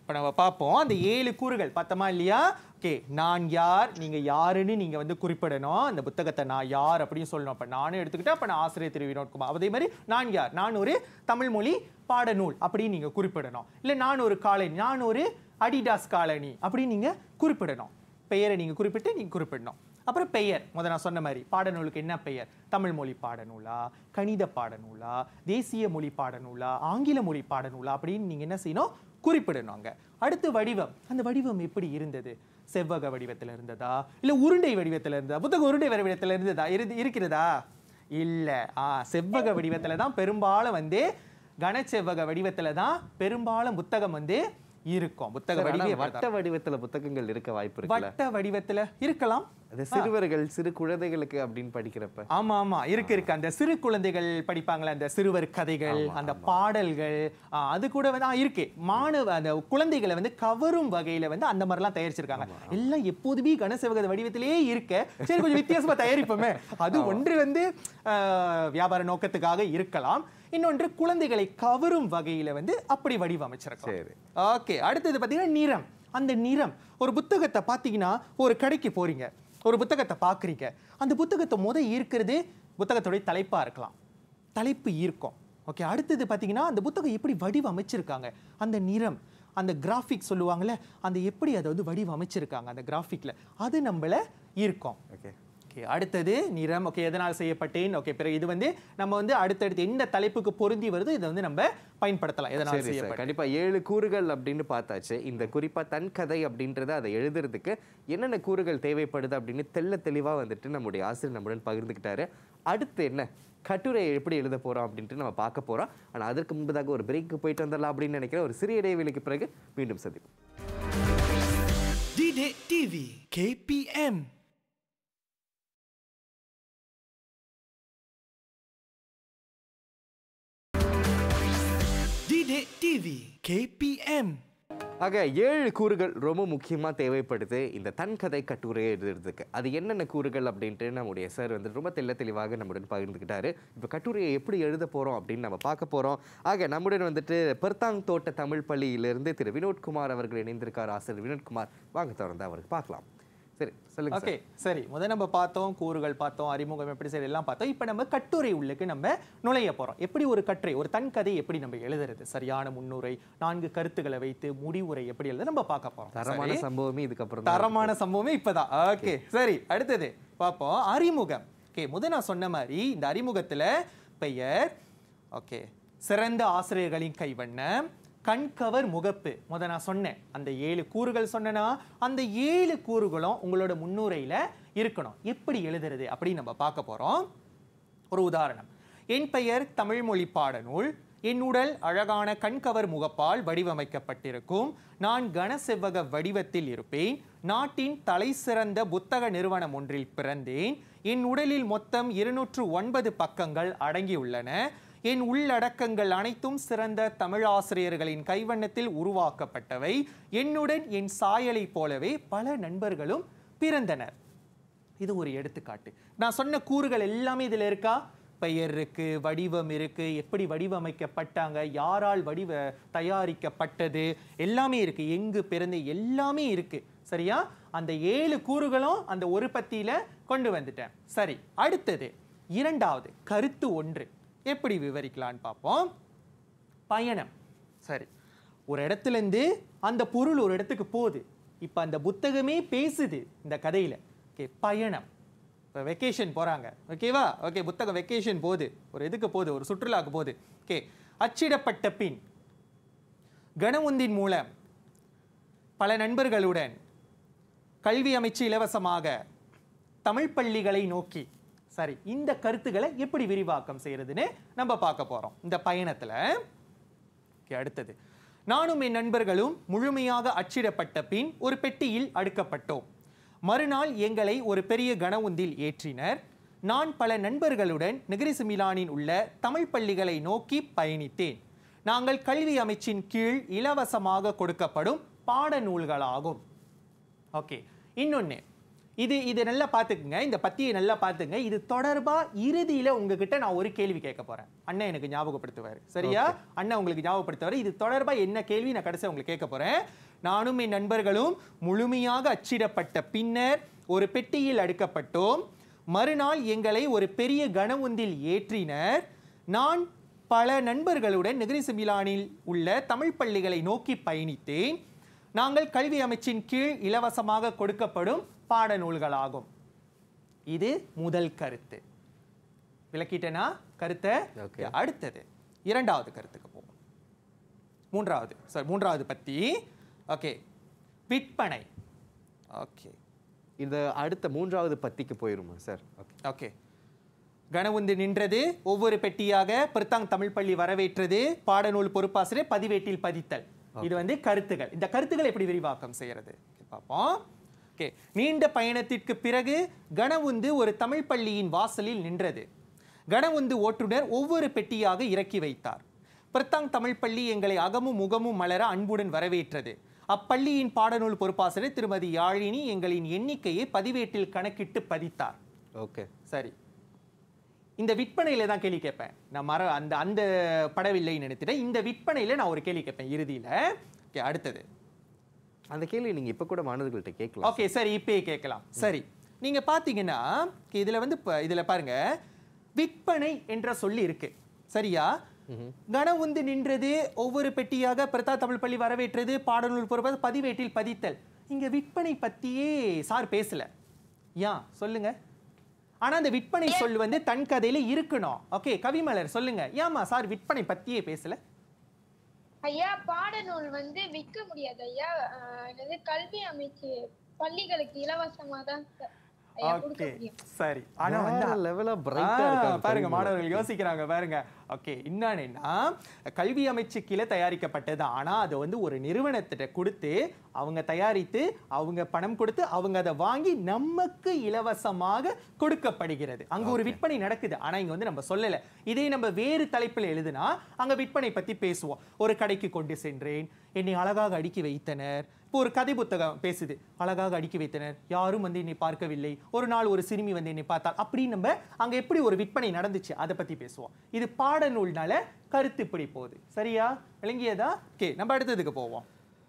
இப்போ நம்ம பார்ப்போம் அந்த ஏழு கூறுகள் பார்த்தோமா இல்லையா ஓகே நான் யார் நீங்க யாருன்னு நீங்க வந்து குறிப்பிடணும் அந்த புத்தகத்தை நான் யார் அப்படின்னு சொல்லணும் அப்ப நானும் எடுத்துக்கிட்டா அப்ப நான் ஆசிரியர் திரு வினோத்குமார் அதே மாதிரி நான் யார் நான் ஒரு தமிழ் மொழி பாடநூல் அப்படின்னு நீங்க குறிப்பிடணும் இல்ல நான் ஒரு காலனி நான் ஒரு அடிடாஸ் காலனி அப்படின்னு நீங்க குறிப்பிடணும் பெயரை நீங்க குறிப்பிட்டு நீங்க குறிப்பிடணும் அப்புறம் பெயர் முத நான் சொன்ன மாதிரி பாடநூலுக்கு என்ன பெயர் தமிழ் மொழி பாடநூலா கணித பாடநூலா தேசிய மொழி பாடநூலா ஆங்கில மொழி பாடநூலா அப்படின்னு நீங்க என்ன செய்யணும் குறிப்பிடணும் அங்க அடுத்து வடிவம் அந்த வடிவம் எப்படி இருந்தது செவ்வக வடிவத்துல இருந்ததா இல்ல உருண்டை வடிவத்துல இருந்ததா புத்தகம் உருண்டை வடிவத்துல இருந்ததா இருந்து இருக்கிறதா இல்ல ஆ செவ்வக வடிவத்துல தான் பெரும்பாலும் வந்து கனச்செவ்வக வடிவத்துல தான் பெரும்பாலும் புத்தகம் வந்து இருக்கும் புத்தக சார், ஆனா வடிவே வட்ட வடிவத்துல புத்தகங்கள் இருக்க வாய்ப்பு இருக்குல்ல வட்ட வடிவத்துல இருக்கலாம் அது சிறுவர்கள் சிறு குழந்தைகளுக்கு அப்படின்னு படிக்கிறப்ப ஆமா ஆமா இருக்கு இருக்கு அந்த சிறு குழந்தைகள் படிப்பாங்களே அந்த சிறுவர் கதைகள் அந்த பாடல்கள் ஆ, அது கூட வந்து ஆ, இருக்கு மாணவ அந்த குழந்தைகளை வந்து கவரும் வகையில வந்து அந்த மாதிரிலாம் தயாரிச்சிருக்காங்க எல்லாம் எப்போதுமே கனசெவக வடிவத்திலேயே இருக்க சரி கொஞ்சம் வித்தியாசமா தயாரிப்போமே அது ஒன்று வந்து ஆ, வியாபார நோக்கத்துக்காக இருக்கலாம் இன்னொன்று குழந்தைகளை கவரும் வகையில வந்து அப்படி வடிவமைச்சிருக்கலாம் சரி. ஓகே அடுத்தது பார்த்தீங்கன்னா நிறம் அந்த நிறம் ஒரு புத்தகத்தை பார்த்தீங்கன்னா ஒரு கடைக்கு போறீங்க ஒரு புத்தகத்தை பார்க்குறீங்க அந்த புத்தகத்தை முத ஈர்க்கிறது புத்தகத்துடைய தலைப்பா இருக்கலாம் தலைப்பு ஈர்க்கும் ஓகே அடுத்தது பார்த்தீங்கன்னா அந்த புத்தகம் எப்படி வடிவமைச்சிருக்காங்க அந்த நிறம் அந்த கிராஃபிக் சொல்லுவாங்கல்ல அந்த எப்படி அதை வந்து வடிவமைச்சிருக்காங்க அந்த கிராஃபிக்ல அது நம்மள ஈர்க்கும் ஓகே ஓகே அடுத்தது நிறம் ஓகே எதனால் செய்யப்பட்டேன் ஓகே பிறகு இது வந்து நம்ம வந்து அடுத்தடுத்து எந்த தலைப்புக்கு பொருந்தி வருதோ இதை வந்து நம்ம பயன்படுத்தலாம் எதனால் சரி சார் செய்யப்பட்டேன் கண்டிப்பா ஏழு கூறுகள் அப்படின்னு பார்த்தாச்சு இந்த குறிப்பா தன் கதை அப்படின்றத அதை எழுதுறதுக்கு என்னென்ன கூறுகள் தேவைப்படுது அப்படின்னு தெள்ள தெளிவா வந்துட்டு நம்முடைய ஆசிரியர் நம்முடன் பகிர்ந்துக்கிட்டாரு அடுத்து என்ன கட்டுரை எப்படி எழுத போறோம் அப்படின்ட்டு நம்ம பார்க்க போறோம் ஆனா அதற்கு முன்பதாக ஒரு பிரேக்கு போயிட்டு வந்துடலாம் அப்படின்னு நினைக்கிறேன் ஒரு சிறிய இடைவெளிக்கு பிறகு மீண்டும் சந்திப்போம் Didik TV KPM Didik TV KPM ஆக ஏழு கூறுகள் ரொம்ப முக்கியமா தேவைப்படுது இந்த தன் கதை கட்டுரையை எழுதுறதுக்கு அது என்னென்ன கூறுகள் அப்படின்ட்டு நம்முடைய சார் வந்து ரொம்ப தெள்ள தெளிவாக நம்முடன் பகிர்ந்துக்கிட்டாரு இப்போ கட்டுரையை எப்படி எழுத போறோம் அப்படின்னு நம்ம பார்க்க போறோம் ஆக நம்முடன் வந்துட்டு பெர்தாங் தோட்ட தமிழ் பள்ளியிலிருந்து திரு வினோத்குமார் அவர்கள் இணைந்திருக்கார் ஆசிரியர் வினோத்குமார் வாங்க தொடர்ந்து அவருக்கு பார்க்கலாம் சரி சொல்லுங்க ஓகே சார் சரி முதல் நம்ம பார்த்தோம் கூறுகள் பார்த்தோம் அறிமுகம் எப்படி சரி எல்லாம் பார்த்தோம் இப்போ நம்ம கட்டுரை உள்ளுக்கு நம்ம நுழைய போறோம் எப்படி ஒரு கட்டுரை ஒரு தன் கதை எப்படி நம்ம எழுதுறது சரியான முன்னுரை நான்கு கருத்துக்களை வைத்து முடிவுரை எப்படி எழுத நம்ம பார்க்க போறோம் தரமான சரி? சம்பவமே இதுக்கப்புறம் தான் தரமான சம்பவமே இப்பதான் ஓகே சரி அடுத்தது பார்ப்போம் அறிமுகம் ஓகே முதல் நான் சொன்ன மாதிரி இந்த அறிமுகத்துல பெயர் ஓகே சிறந்த ஆசிரியர்களின் கைவண்ணம் கண்கவர் முகப்பு முத நான் சொன்னேன் அந்த ஏழு கூறுகள் சொன்னேன்னா அந்த ஏழு கூறுகளும் உங்களோட முன்னுரையில இருக்கணும் எப்படி எழுதுறது அப்படின்னு நம்ம பார்க்க போறோம் ஒரு உதாரணம் என் பெயர் தமிழ்மொழி பாடநூல் என் உடல் அழகான கண்கவர் முகப்பால் வடிவமைக்கப்பட்டிருக்கும் நான் கனசெவ்வக வடிவத்தில் இருப்பேன் நாட்டின் தலை சிறந்த புத்தக நிறுவனம் ஒன்றில் பிறந்தேன் என் உடலில் மொத்தம் இருநூற்று ஒன்பது பக்கங்கள் அடங்கியுள்ளன என் உள்ளடக்கங்கள் அனைத்தும் சிறந்த தமிழாசிரியர்களின் கைவண்ணத்தில் உருவாக்கப்பட்டவை என்னுடன் என் சாயலைப் போலவே பல நண்பர்களும் பிறந்தனர் இது ஒரு எடுத்துக்காட்டு நான் சொன்ன கூறுகள் எல்லாமே இதுல இருக்கா பெயர் இருக்கு வடிவம் இருக்கு எப்படி வடிவமைக்கப்பட்டாங்க யாரால் வடிவ தயாரிக்கப்பட்டது எல்லாமே இருக்கு எங்கு பிறந்து எல்லாமே இருக்கு சரியா அந்த ஏழு கூறுகளும் அந்த ஒரு பத்தியில கொண்டு வந்துட்டேன் சரி அடுத்தது இரண்டாவது கருத்து ஒன்று எப்படி விவரிக்கலான்னு பார்ப்போம் பயணம் சரி ஒரு இடத்துல இருந்து அந்த பொருள் ஒரு இடத்துக்கு போகுது இப்போ அந்த புத்தகமே பேசுது இந்த கதையில ஓகே பயணம் இப்போ வெக்கேஷன் போறாங்க ஓகேவா ஓகே புத்தகம் வெக்கேஷன் போகுது ஒரு இதுக்கு போகுது ஒரு சுற்றுலாக்கு போகுது ஓகே அச்சிடப்பட்ட பின் கனவுந்தின் மூலம் பல நண்பர்களுடன் கல்வி அமைச்சு இலவசமாக தமிழ் பள்ளிகளை நோக்கி சரி இந்த கருத்துக்களை எப்படி விரிவாக்கம் செய்யறதுன்னு நம்ம பார்க்க போறோம் இந்த பயணத்துல Okay, அடுத்தது நானும் என் நண்பர்களும் முழுமையாக அச்சிடப்பட்ட பின் ஒரு பெட்டியில் அடுக்கப்பட்டோம் மறுநாள் எங்களை ஒரு பெரிய கனவுந்தில் ஏற்றினர் நான் பல நண்பர்களுடன் நெகிரிசு மிலானில் உள்ள தமிழ் பள்ளிகளை நோக்கி பயணித்தேன் நாங்கள் கல்வி அமைச்சின் கீழ் இலவசமாக கொடுக்கப்படும் பாடநூல்களாகும் ஓகே இன்னொன்று இது இது நல்லா பார்த்துக்குங்க இந்த பத்தியை நல்லா பார்த்துங்க இது தொடர்பா இறுதியில உங்ககிட்ட நான் ஒரு கேள்வி கேட்க போறேன் அண்ணன் எனக்கு ஞாபகப்படுத்துவார் சரியா அண்ணன் உங்களுக்கு ஞாபகப்படுத்துவார் இது தொடர்பா என்ன கேள்வி நான் கடைசியா உங்களுக்கு கேட்க போறேன் நானும் என் நண்பர்களும் முழுமையாக அச்சிடப்பட்ட பின்னர் ஒரு பெட்டியில் அடுக்கப்பட்டோம் மறுநாள் எங்களை ஒரு பெரிய கனவுந்தில் ஏற்றினர் நான் பல நண்பர்களுடன் நெகிரி சிமிலானில் உள்ள தமிழ் பள்ளிகளை நோக்கி பயணித்தேன் நாங்கள் கல்வி அமைச்சின் கீழ் இலவசமாக கொடுக்கப்படும் பாடநூல்களாகும் இது முதல் கருத்து விளக்கிட்டேனா கருத்தை Okay. அடுத்தது இரண்டாவது கருத்துக்கு போவோம் மூன்றாவது சார் மூன்றாவது பத்தி ஓகே விற்பனை ஓகே இந்த அடுத்த மூன்றாவது பத்திக்கு போயிருமா சார் ஓகே ஓகே கனவுந்து நின்றது ஒவ்வொரு பெட்டியாக பிரித்தாங் தமிழ் பள்ளி வரவேற்றது பாடநூல் பொறுப்பாசிரியர் பதிவேட்டில் பதித்தல் இது வந்து கருத்துகள் இந்த கருத்துக்களை எப்படி விரிவாக்கம் செய்யறது Okay, பார்ப்போம் ஓகே நீண்ட பயணத்திற்கு பிறகு கனவுந்து ஒரு தமிழ் பள்ளியின் வாசலில் நின்றது கனவுந்து ஓட்டுநர் ஒவ்வொரு பெட்டியாக இறக்கி வைத்தார் பிரித்தாங் தமிழ் பள்ளி எங்களை அகமும் முகமும் மலர அன்புடன் வரவேற்றது அப்பள்ளியின் பாடநூல் பொறுப்பாசிரியர் திருமதி யாழினி எங்களின் எண்ணிக்கையை பதிவேட்டில் கணக்கிட்டு பதித்தார் ஓகே சரி இந்த விற்பனையில தான் கேள்வி கேட்பேன் நான் மர அந்த அந்த படவில்லை நினைத்துட்டேன் இந்த விற்பனையில நான் ஒரு கேள்வி கேட்பேன் இறுதியில ஓகே அடுத்தது அந்த கேள்வி நீங்க இப்ப கூட மாணவர்கள்ட்ட கேட்கலாம் ஓகே சரி இப்பயே கேட்கலாம் சரி நீங்க பாத்தீங்கன்னா okay, இதுல வந்து இப்ப இதுல பாருங்க விற்பனை என்ற சொல்லி இருக்கு சரியா கனவுந்து நின்றது ஒவ்வொரு பெட்டியாக பிரதா தமிழ் பள்ளி வரவேற்றது பாடநூல் பொறுப்பது பதிவேட்டில் பதித்தல் இங்க விற்பனை பத்தியே சார் பேசல ஏன் சொல்லுங்க ஆனா அந்த விற்பனை சொல் வந்து தன் கதையில இருக்கணும் ஓகே கவிமலர் சொல்லுங்க ஏமா சார் விற்பனை பத்தியே பேசல ஐயா பாடநூல் வந்து விற்க முடியாது ஐயா ஆஹ் என்னது கல்வி அமைச்சு பள்ளிகளுக்கு இலவசமா தான் ச- ஐயா கொடுக்க ஓகே முடியும் சரி ஆனா வந்து லெவலா ஆ, பிரைட்டா இருக்காங்க பாருங்க கவிமலர். மாணவர்கள் யோசிக்கிறாங்க பாருங்க ஓகே என்னன்னா கல்வி அமைச்சு கீழே தயாரிக்கப்பட்டது ஆனா அதை வந்து ஒரு நிறுவனத்திட்ட கொடுத்து அவங்க தயாரித்து அவங்க பணம் கொடுத்து அவங்க அதை வாங்கி நமக்கு இலவசமாக கொடுக்கப்படுகிறது அங்க ஒரு விற்பனை நடக்குது ஆனா இங்க வந்து நம்ம சொல்லல இதே நம்ம வேறு தலைப்பில் எழுதுனா அங்க விற்பனை பத்தி பேசுவோம் ஒரு கடைக்கு கொண்டு சென்றேன் என்னை அழகாக அடுக்கி வைத்தனர் இப்போ ஒரு கதை புத்தகம் பேசுது அழகாக அடுக்கி வைத்தனர் யாரும் வந்து என்னை பார்க்கவில்லை ஒரு நாள் ஒரு சிறுமி வந்து என்னை பார்த்தால் அப்படி நம்ம அங்க எப்படி ஒரு விற்பனை நடந்துச்சு அதை பத்தி பேசுவோம் இது பாடநூல்னால கருத்து இப்படி போகுது சரியா விளங்கியதா ஓகே நம்ம அடுத்ததுக்கு போவோம்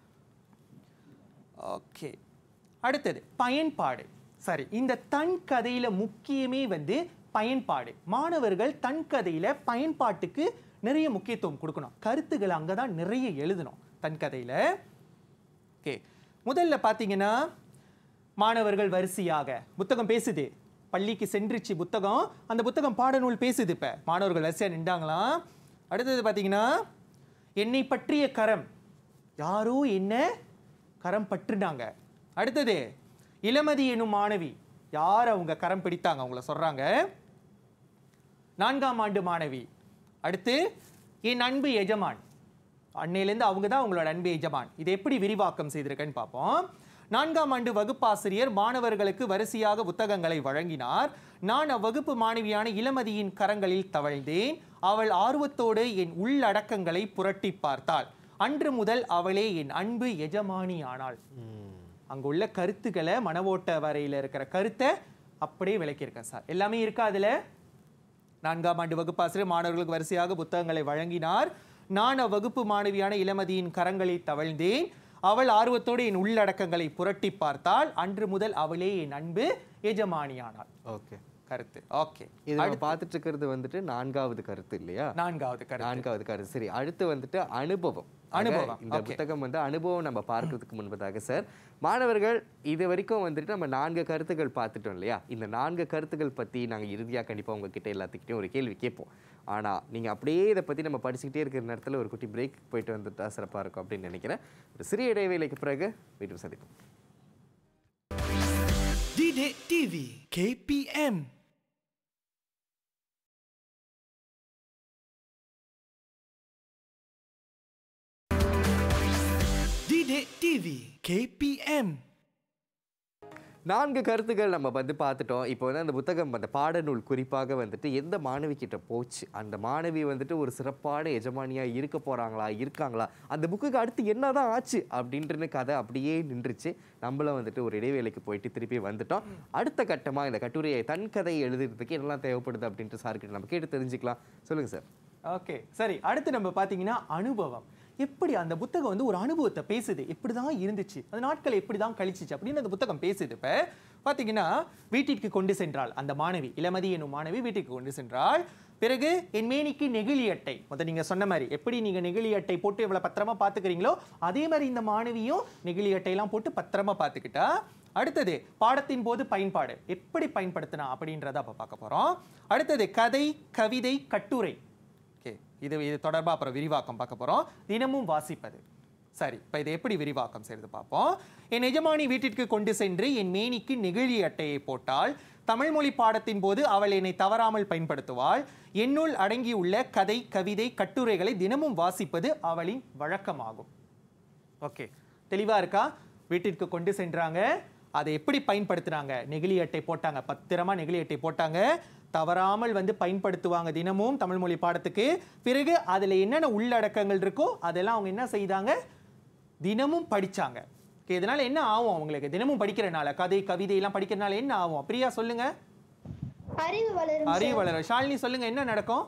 ஓகே அடுத்தது பயன்பாடு சரி இந்த தன் கதையில முக்கியமே வந்து பயன்பாடு மாணவர்கள் தன் கதையில பயன்பாட்டுக்கு நிறைய முக்கியத்துவம் கொடுக்கணும் கருத்துக்களை அங்கதான் நிறைய எழுதணும் தன் கதையில ஓகே முதல்ல பார்த்தீங்கன்னா மாணவர்கள் வரிசையாக புத்தகம் பேசுது பள்ளிக்கு சென்றுச்சு புத்தகம் அந்த புத்தகம் பாடநூல் பேசுது இப்ப மாணவர்கள் வரிசையா நின்றாங்களாம் அடுத்தது பார்த்தீங்கன்னா என்னை பற்றிய கரம் யாரோ என்ன கரம் பற்றுனாங்க அடுத்தது இளமதி எனும் மாணவி யார் அவங்க கரம் பிடித்தாங்க அவங்கள சொல்றாங்க நான்காம் ஆண்டு மாணவி அடுத்து என் அன்பு எஜமான் அன்னையிலேருந்து அவங்க தான் உங்களோட அன்பு எஜமான் இதை எப்படி விரிவாக்கம் செய்திருக்கேன்னு பார்ப்போம் நான்காம் ஆண்டு வகுப்பாசிரியர் மாணவர்களுக்கு வரிசையாக புத்தகங்களை வழங்கினார் நான் அவ்வகுப்பு மாணவியான இளமதியின் கரங்களில் தவழ்ந்தேன் அவள் ஆர்வத்தோடு என் உள்ளடக்கங்களை புரட்டி பார்த்தாள் அன்று முதல் அவளே என் அன்பு எஜமானி ஆனாள் அங்குள்ள கருத்துக்களை மனவோட்ட வரையில இருக்கிற கருத்தை அப்படியே விளக்கியிருக்கேன் சார் எல்லாமே இருக்கா அதுல நான்காம் ஆண்டு வகுப்பாசிரியர் மாணவர்களுக்கு வரிசையாக புத்தகங்களை வழங்கினார் நான் அவ்வகுப்பு மாணவியான இளமதியின் கரங்களில் தவழ்ந்தேன் அவள் ஆர்வத்தோடு என் உள்ளடக்கங்களை புரட்டி பார்த்தாள் அன்று முதல் அவளே என் அன்பு எஜமானியானாள் ஓகே கருத்து ஓகே இது நம்ம பார்த்துட்டு இருக்கிறது வந்துட்டு நான்காவது கருத்து இல்லையா நான்காவது கருத்து நான்காவது கருத்து சரி அடுத்து வந்துட்டு அனுபவம் அனுபவம், ஆக, இந்த okay. புத்தகம் வந்து அனுபவம் நம்ம பார்க்கறதுக்கு முன்பதாக சார் மாணவர்கள் இது வரைக்கும் வந்துட்டு நம்ம நான்கு கருத்துக்கள் பார்த்துட்டோம் இல்லையா இந்த நான்கு கருத்துக்கள் பத்தி நாங்க இறுதியா கண்டிப்பா உங்ககிட்ட எல்லாத்துக்கிட்டையும் ஒரு கேள்வி கேட்போம் ஆனா நீங்க அப்படியே இதை பத்தி நம்ம படிச்சுக்கிட்டே இருக்கிற நேரத்துல ஒரு குட்டி பிரேக் போயிட்டு வந்துட்டா சிறப்பா இருக்கும் அப்படின்னு நினைக்கிறேன் ஒரு சிறிய இடைவேளைக்கு பிறகு மீண்டும் சந்திப்போம் Didik TV KPM Didik TV KPM நான்கு கருத்துக்கள் நம்ம வந்து பார்த்துட்டோம் இப்போ வந்து அந்த புத்தகம் அந்த பாடநூல் குறிப்பாக வந்துட்டு எந்த மாணவி கிட்ட போச்சு அந்த மாணவி வந்துட்டு ஒரு சிறப்பான எஜமானியா இருக்க போறாங்களா இருக்காங்களா அந்த புக்குக்கு அடுத்து என்னதான் ஆச்சு அப்படின்ட்டு கதை அப்படியே நின்றுச்சு நம்மளும் வந்துட்டு ஒரு இடைவேளைக்கு போயிட்டு திருப்பி வந்துட்டோம் அடுத்த கட்டமா இந்த கட்டுரையை தன் கதையை எழுதுறதுக்கு என்னெல்லாம் தேவைப்படுது அப்படின்ட்டு சார்கிட்ட நம்ம கேட்டு தெரிஞ்சுக்கலாம் சொல்லுங்க சார் ஓகே சரி அடுத்து நம்ம பார்த்தீங்கன்னா அனுபவம் எப்படி அந்த புத்தகம் வந்து ஒரு அனுபவத்தை பேசுது எப்படி தான் இருந்துச்சு அந்த நாட்கள் எப்படி தான் கழிச்சிச்சு அப்படின்னு அந்த புத்தகம் பேசுது இப்போ பார்த்தீங்கன்னா வீட்டிற்கு கொண்டு சென்றாள் அந்த மாணவி இளமதி என்னும் மாணவி வீட்டுக்கு கொண்டு சென்றாள் பிறகு என் மேனிக்கு நெகிழி அட்டை முத நீங்க சொன்ன மாதிரி எப்படி நீங்க நெகிழி அட்டை போட்டு இவ்வளவு பத்திரமா பாத்துக்கிறீங்களோ அதே மாதிரி இந்த மாணவியும் நெகிழி அட்டையெல்லாம் போட்டு பத்திரமா பார்த்துக்கிட்டா அடுத்தது பாடத்தின் போது பயன்பாடு எப்படி பயன்படுத்தினா அப்படின்றத அப்ப பார்க்க போறோம் அடுத்தது கதை கவிதை கட்டுரை ஓகே இது இது தொடர்பாக அப்புறம் விரிவாக்கம் பார்க்க போகிறோம் தினமும் வாசிப்பது சரி இப்போ இதை எப்படி விரிவாக்கம் செய்து பார்ப்போம் என் எஜமானி வீட்டிற்கு கொண்டு சென்று என் மேனிக்கு நெகிழி அட்டையை போட்டால் தமிழ் மொழி பாடத்தின் போது அவள் என்னை தவறாமல் பயன்படுத்துவாள் என்னுள் அடங்கியுள்ள கதை கவிதை கட்டுரைகளை தினமும் வாசிப்பது அவளின் வழக்கமாகும் ஓகே தெளிவா இருக்கா வீட்டிற்கு கொண்டு சென்றாங்க அதை எப்படி பயன்படுத்துனாங்க நெகிழி அட்டை போட்டாங்க பத்திரமா நெகிழி அட்டை போட்டாங்க தவறாமல் வந்து பயன்படுத்துவாங்க தினமும் தமிழ் மொழி பாடத்துக்கு பிறகு அதுல என்னென்ன உள்ளடக்கங்கள் இருக்கோ அதெல்லாம் அவங்க என்ன செய்தாங்க தினமும் படிச்சாங்க Okay, இதனால என்ன ஆகும் அவங்களுக்கு தினமும் படிக்கிறனால கதை கவிதை எல்லாம் படிக்கிறனால என்ன ஆகும் பிரியா சொல்லுங்க அறிவு வளரும் அறிவு வளரும் ஷாலினி சொல்லுங்க என்ன நடக்கும்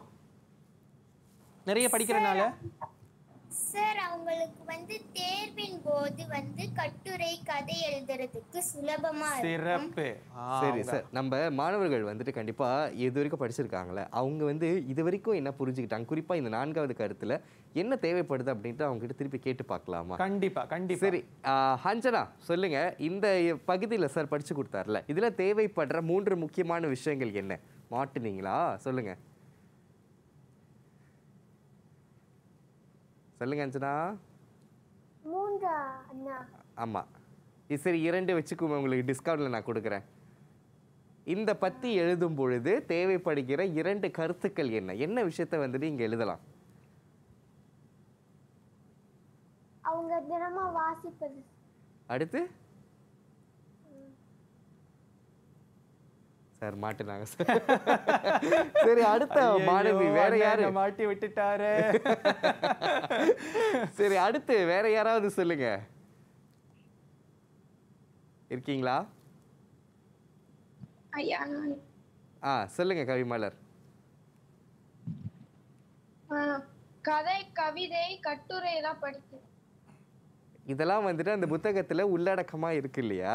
நிறைய படிக்கிறனால சார் அவங்களுக்கு வந்து தேர்வின் போது வந்து கட்டுரை கதை எழுதுறதுக்கு சுலபமா இருக்கும் சிறப்பு ஆ, சரி அவங்க- சார் நம்ம மாணவர்கள் வந்துட்டு கண்டிப்பா இது வரைக்கும் படிச்சிருக்காங்களே அவங்க வந்து இது வரைக்கும் என்ன புரிஞ்சுக்கிட்டாங்க குறிப்பா இந்த நான்காவது கருத்துல என்ன தேவைப்படுது அப்படின்ட்டு அவங்க கிட்ட திருப்பி கேட்டு பார்க்கலாமா கண்டிப்பா கண்டிப்பா சரி ஆ, ஹஞ்சனா சொல்லுங்க இந்த பகுதியில் சார் படிச்சு கொடுத்தாருல இதுல தேவைப்படுற மூன்று முக்கியமான விஷயங்கள் என்ன மாட்டுனீங்களா சொல்லுங்க சொல்லுங்க அஞ்சனா மூன்றா அண்ணா ஆமா இது சரி இரண்டு வச்சுக்குமே உங்களுக்கு டிஸ்கவுண்ட்ல நான் கொடுக்குறேன் இந்த பத்தி எழுதும் பொழுது தேவைப்படுகிற இரண்டு கருத்துக்கள் என்ன என்ன விஷயத்த வந்துட்டு இங்க எழுதலாம் அவங்க தினமும் வாசிப்பது அடுத்து சார் மாட்டுனாங்க சார் சரி அடுத்த மாணவி ஐயையோ, வேற அண்ணன் யாரு என்னை மாட்டி விட்டுட்டாரு சரி அடுத்து வேற யாராவது சொல்லுங்க இருக்கீங்களா ஐயா நான் ஆ சொல்லுங்க கவிமலர் ஆஹ், கதை கவிதை கட்டுரை எல்லாம் படித்தேன் இதெல்லாம் வந்துட்டு அந்த புத்தகத்துல உள்ளடக்கமா இருக்கு இல்லையா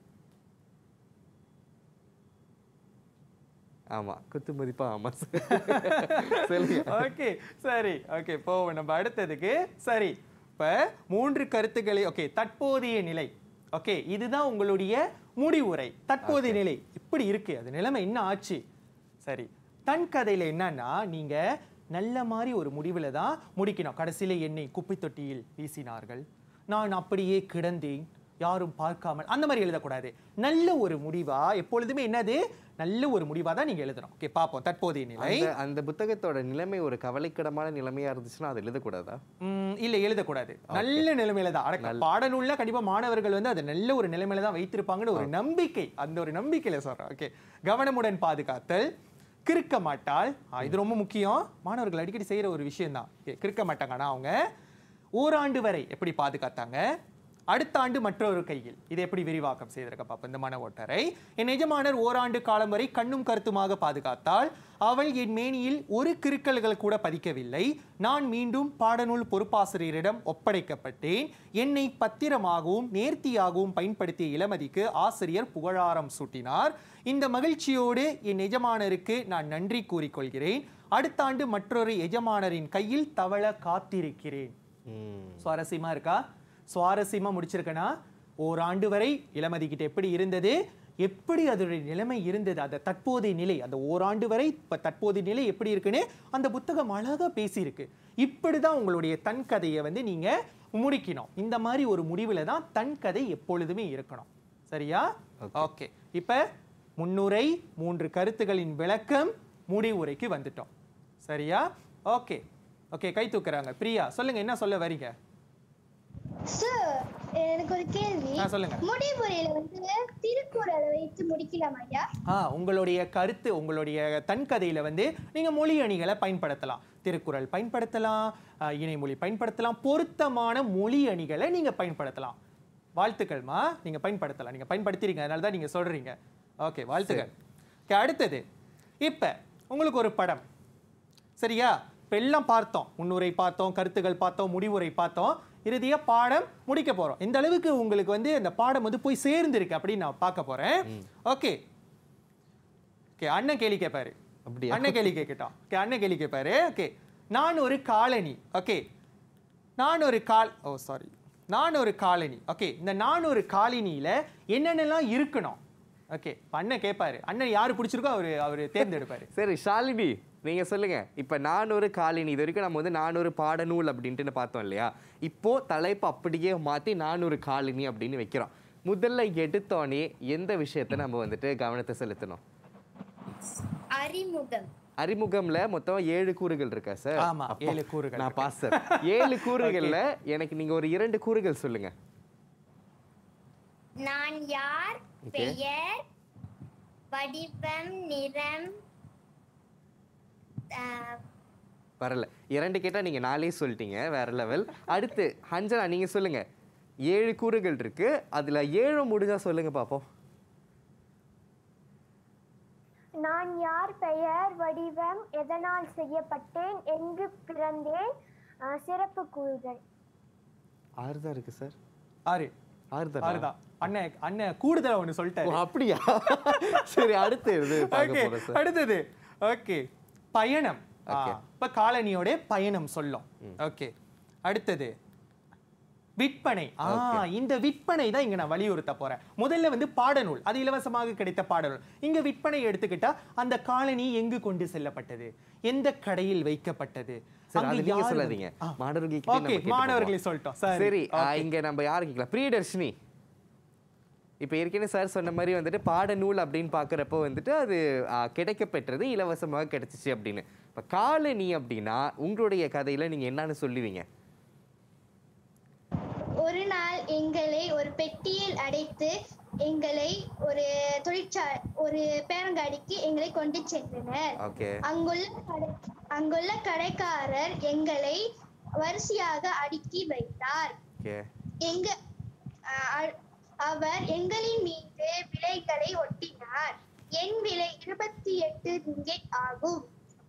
ஆமா குத்து மதிப்பா ஆமா சொல்லுங்க ஓகே சரி ஓகே போவோம் நம்ம அடுத்ததுக்கு சரி இப்ப மூன்று கருத்துக்களை ஓகே தற்போதைய நிலை ஓகே இதுதான் உங்களுடைய முடிவுரை தற்போதைய நிலை இப்படி இருக்கு அது நிலைமை என்ன ஆச்சு சரி தன் கதையில என்னன்னா நீங்க நல்ல மாதிரி ஒரு முடிவுல தான் முடிக்கணும் கடைசியில என்னை குப்பை தொட்டியில் வீசினார்கள் நான் அப்படியே கிடந்தேன் யாரும் பார்க்காமல் அந்த மாதிரி எழுதக்கூடாது நல்ல ஒரு முடிவா எப்பொழுதுமே என்னது நல்ல ஒரு முடிவா தான் நீங்க எழுதணும் ஓகே பார்ப்போம் தற்போதைய நிலை அந்த அந்த புத்தகத்தோட நிலைமை ஒரு கவலைக்கிடமான நிலைமையா இருந்துச்சுன்னா அதை எழுதக்கூடாதா ம், இல்ல எழுதக்கூடாது நல்ல நிலைமையில தான் அடக்க பாடநூல்ல கண்டிப்பா மாணவர்கள் வந்து அதை நல்ல ஒரு நிலைமையில தான் வைத்திருப்பாங்கன்னு ஒரு நம்பிக்கை அந்த ஒரு நம்பிக்கையில சொல்றேன் ஓகே கவனமுடன் பாதுகாத்தல் கிறுக்க மாட்டாள் ஆ, இது ரொம்ப முக்கியம் மாணவர்கள் அடிக்கடி செய்யற ஒரு விஷயம் தான் கிறுக்க மாட்டாங்க ஆனா அவங்க ஓராண்டு வரை எப்படி பாதுகாத்தாங்க அடுத்த ஆண்டு மற்றொரு கையில் இதை எப்படி விரிவாக்கம் செய்திருக்க பாப்போம் இந்த மன ஓட்டரை என் எஜமானர் ஓராண்டு காலம் வரை கண்ணும் கருத்துமாக பாதுகாத்தால் அவள் என் மேனியில் ஒரு கிறுக்கல்கள் கூட பதிக்கவில்லை நான் மீண்டும் பாடநூல் பொறுப்பாசிரியரிடம் ஒப்படைக்கப்பட்டேன் என்னை பத்திரமாகவும் நேர்த்தியாகவும் பயன்படுத்திய இளமதிக்கு ஆசிரியர் புகழாரம் சூட்டினார் இந்த மகிழ்ச்சியோடு என் எஜமானருக்கு நான் நன்றி கூறிக்கொள்கிறேன் அடுத்த ஆண்டு மற்றொரு எஜமானரின் கையில் தவள காத்திருக்கிறேன் சுவாரஸ்யமா இருக்கா சுவாரஸ்யமா முடிச்சிருக்கனா ஓராண்டு வரை இளமதி கிட்ட எப்படி இருந்தது எப்படி அதோடைய நிலைமை இருந்தது அந்த தற்போதைய நிலை அந்த ஓராண்டு வரை இப்ப தற்போதைய நிலை எப்படி இருக்குன்னு அந்த புத்தகம் அழகா பேசியிருக்கு இப்படிதான் உங்களுடைய தன் கதையை வந்து நீங்க முடிக்கணும் இந்த மாதிரி ஒரு முடிவுல தான் தன் கதை எப்பொழுதுமே இருக்கணும் சரியா ஓகே இப்ப முன்னுரை மூன்று கருத்துகளின் விளக்கம் முடிவுரைக்கு வந்துட்டோம் சரியா ஓகே ஓகே கை தூக்குறாங்க பிரியா சொல்லுங்க என்ன சொல்ல வரீங்க சார் எனக்கு ஒரு கேள்வி ஆ, சொல்லுங்க. முடிவுரையில வந்து திருக்குறளை வைத்து முடிக்கலாம் ஐயா ஆ உங்களுடைய கருத்து உங்களுடைய தன் கதையில வந்து நீங்க மொழி அணிகளை பயன்படுத்தலாம் திருக்குறள் பயன்படுத்தலாம் ஆ, இணைமொழி பயன்படுத்தலாம் பொருத்தமான மொழி அணிகளை நீங்க பயன்படுத்தலாம் வாழ்த்துக்கள்மா நீங்க பயன்படுத்தலாம் நீங்க பயன்படுத்திருங்க அதனால தான் நீங்க சொல்றீங்க ஓகே வாழ்த்துக்கள் Okay, அடுத்தது இப்ப உங்களுக்கு ஒரு படம் சரியா இப்ப எல்லாம் பார்த்தோம் முன்னுரை பார்த்தோம் கருத்துக்கள் பார்த்தோம் முடிவுரை பார்த்தோம் இறுதியா பாடம் முடிக்க போறோம் இந்த அளவுக்கு உங்களுக்கு வந்து இந்த பாடம் வந்து போய் சேர்ந்திருக்கு அப்படின்னு நான் பார்க்க போறேன் ஓகே ஓகே அண்ணன் கேள்வி கேட்பாரு அப்படியா? அண்ணன் கேள்வி கேட்கட்டும் ஓகே அண்ணன் கேள்வி கேட்பாரு ஓகே நான் ஒரு காலனி ஓகே நான் ஒரு கால் ஓ சாரி நான் ஒரு காலனி ஓகே இந்த நான் ஒரு காலனியில என்னென்னலாம் இருக்கணும் ஓகே அண்ணன் கேட்பாரு அண்ணன் யாரு பிடிச்சிருக்கோ அவரு அவரு தேர்ந்தெடுப்பாரு சரி ஷாலினி நீங்க சொல்லுங்க இப்ப நானூறு காலினி இது வரைக்கும் நம்ம வந்து நானூறு பாடநூல் அப்படின்ட்டு பார்த்தோம் இல்லையா இப்போ தலைப்பு அப்படியே மாத்தி நானூறு காலினி அப்படின்னு வைக்கிறோம் முதல்ல எடுத்தோனே எந்த விஷயத்த நம்ம வந்துட்டு கவனத்தை செலுத்தணும் அறிமுகம் அறிமுகம்ல மொத்தம் ஏழு கூறுகள் இருக்கா சார் ஆமா, அப்பா, ஏழு கூறுகள் நான் பாஸ் சார் ஏழு கூறுகள்ல எனக்கு நீங்க ஒரு இரண்டு கூறுகள் சொல்லுங்க நான் யார் Okay. பெயர் வடிவம் நிறம் ஆஹ், வரல இரண்டு கேட்டா நீங்க நாலே சொல்லிட்டீங்க வேற லெவல் அடுத்து ஹஞ்சனா நீங்க சொல்லுங்க ஏழு கூறுகள் இருக்கு அதுல ஏழு முடிஞ்சா சொல்லுங்க பாப்போம் நான் யார் பெயர் வடிவம் எதனால் செய்யப்பட்டேன் எங்கு பிறந்தேன் அஹ், சிறப்பு கூறுகள் ஆறு தான் இருக்கு சார் ஆறு ஆறு தானா? ஆறுதான் அண்ணன் அண்ணன் கூடுதலா ஒண்ணு ஓ, சொல்லிட்டாரு அப்படியா சரி அடுத்து இது பார்க்க ஓகே போறோம் சார் அடுத்தது ஓகே பயணம் ஆ, Okay. இப்ப காலனியோட பயணம் சொல்லும் ஓகே அடுத்தது விற்பனை ஆ இந்த விற்பனை தான் இங்க நான் வலியுறுத்த போறேன் முதல்ல வந்து பாடநூல் அது இலவசமாக கிடைத்த பாடநூல் இங்க விற்பனை எடுத்துக்கிட்டா அந்த காலனி எங்கு கொண்டு செல்லப்பட்டது எந்த கடையில் வைக்கப்பட்டது சரி அங்க அது நீங்க யார் சொல்லாதீங்க வந்து- ஆ. மாணவர்கள்கிட்ட Okay, மாணவர்களை சொல்லிட்டோம் சரி சரி ஆ, okay. இங்க நம்ம யாரு கேட்கலாம் பிரியதர்ஷினி இப்போ ஏற்கனவே சார் சொன்ன மாதிரி வந்துட்டு பாடநூல் அப்படின்னு பார்க்குறப்போ வந்துட்டு அது ஆ, கிடைக்கப்பெற்றது இலவசமாக கிடைச்சிச்சு அப்படின்னு இப்போ காலனி அப்படின்னா உங்களுடைய கதையில நீங்க என்னன்னு சொல்லுவீங்க ஒரு நாள் எங்களை ஒரு பெட்டியில் அடைத்து எங்களை ஒரு தொழிற்சா ஒரு பேரங்காடிக்கு எங்களை கொண்டு சென்றனர் ஓகே அங்குள்ள கடை அங்குள்ள கடைக்காரர் எங்களை வரிசையாக அடுக்கி வைத்தார் ஓகே எங்க அ- அ- அவர் எங்களின் மீது விலைகளை ஒட்டினார் என் விலை இருபத்தி எட்டு ரிங்கெட் ஆகும்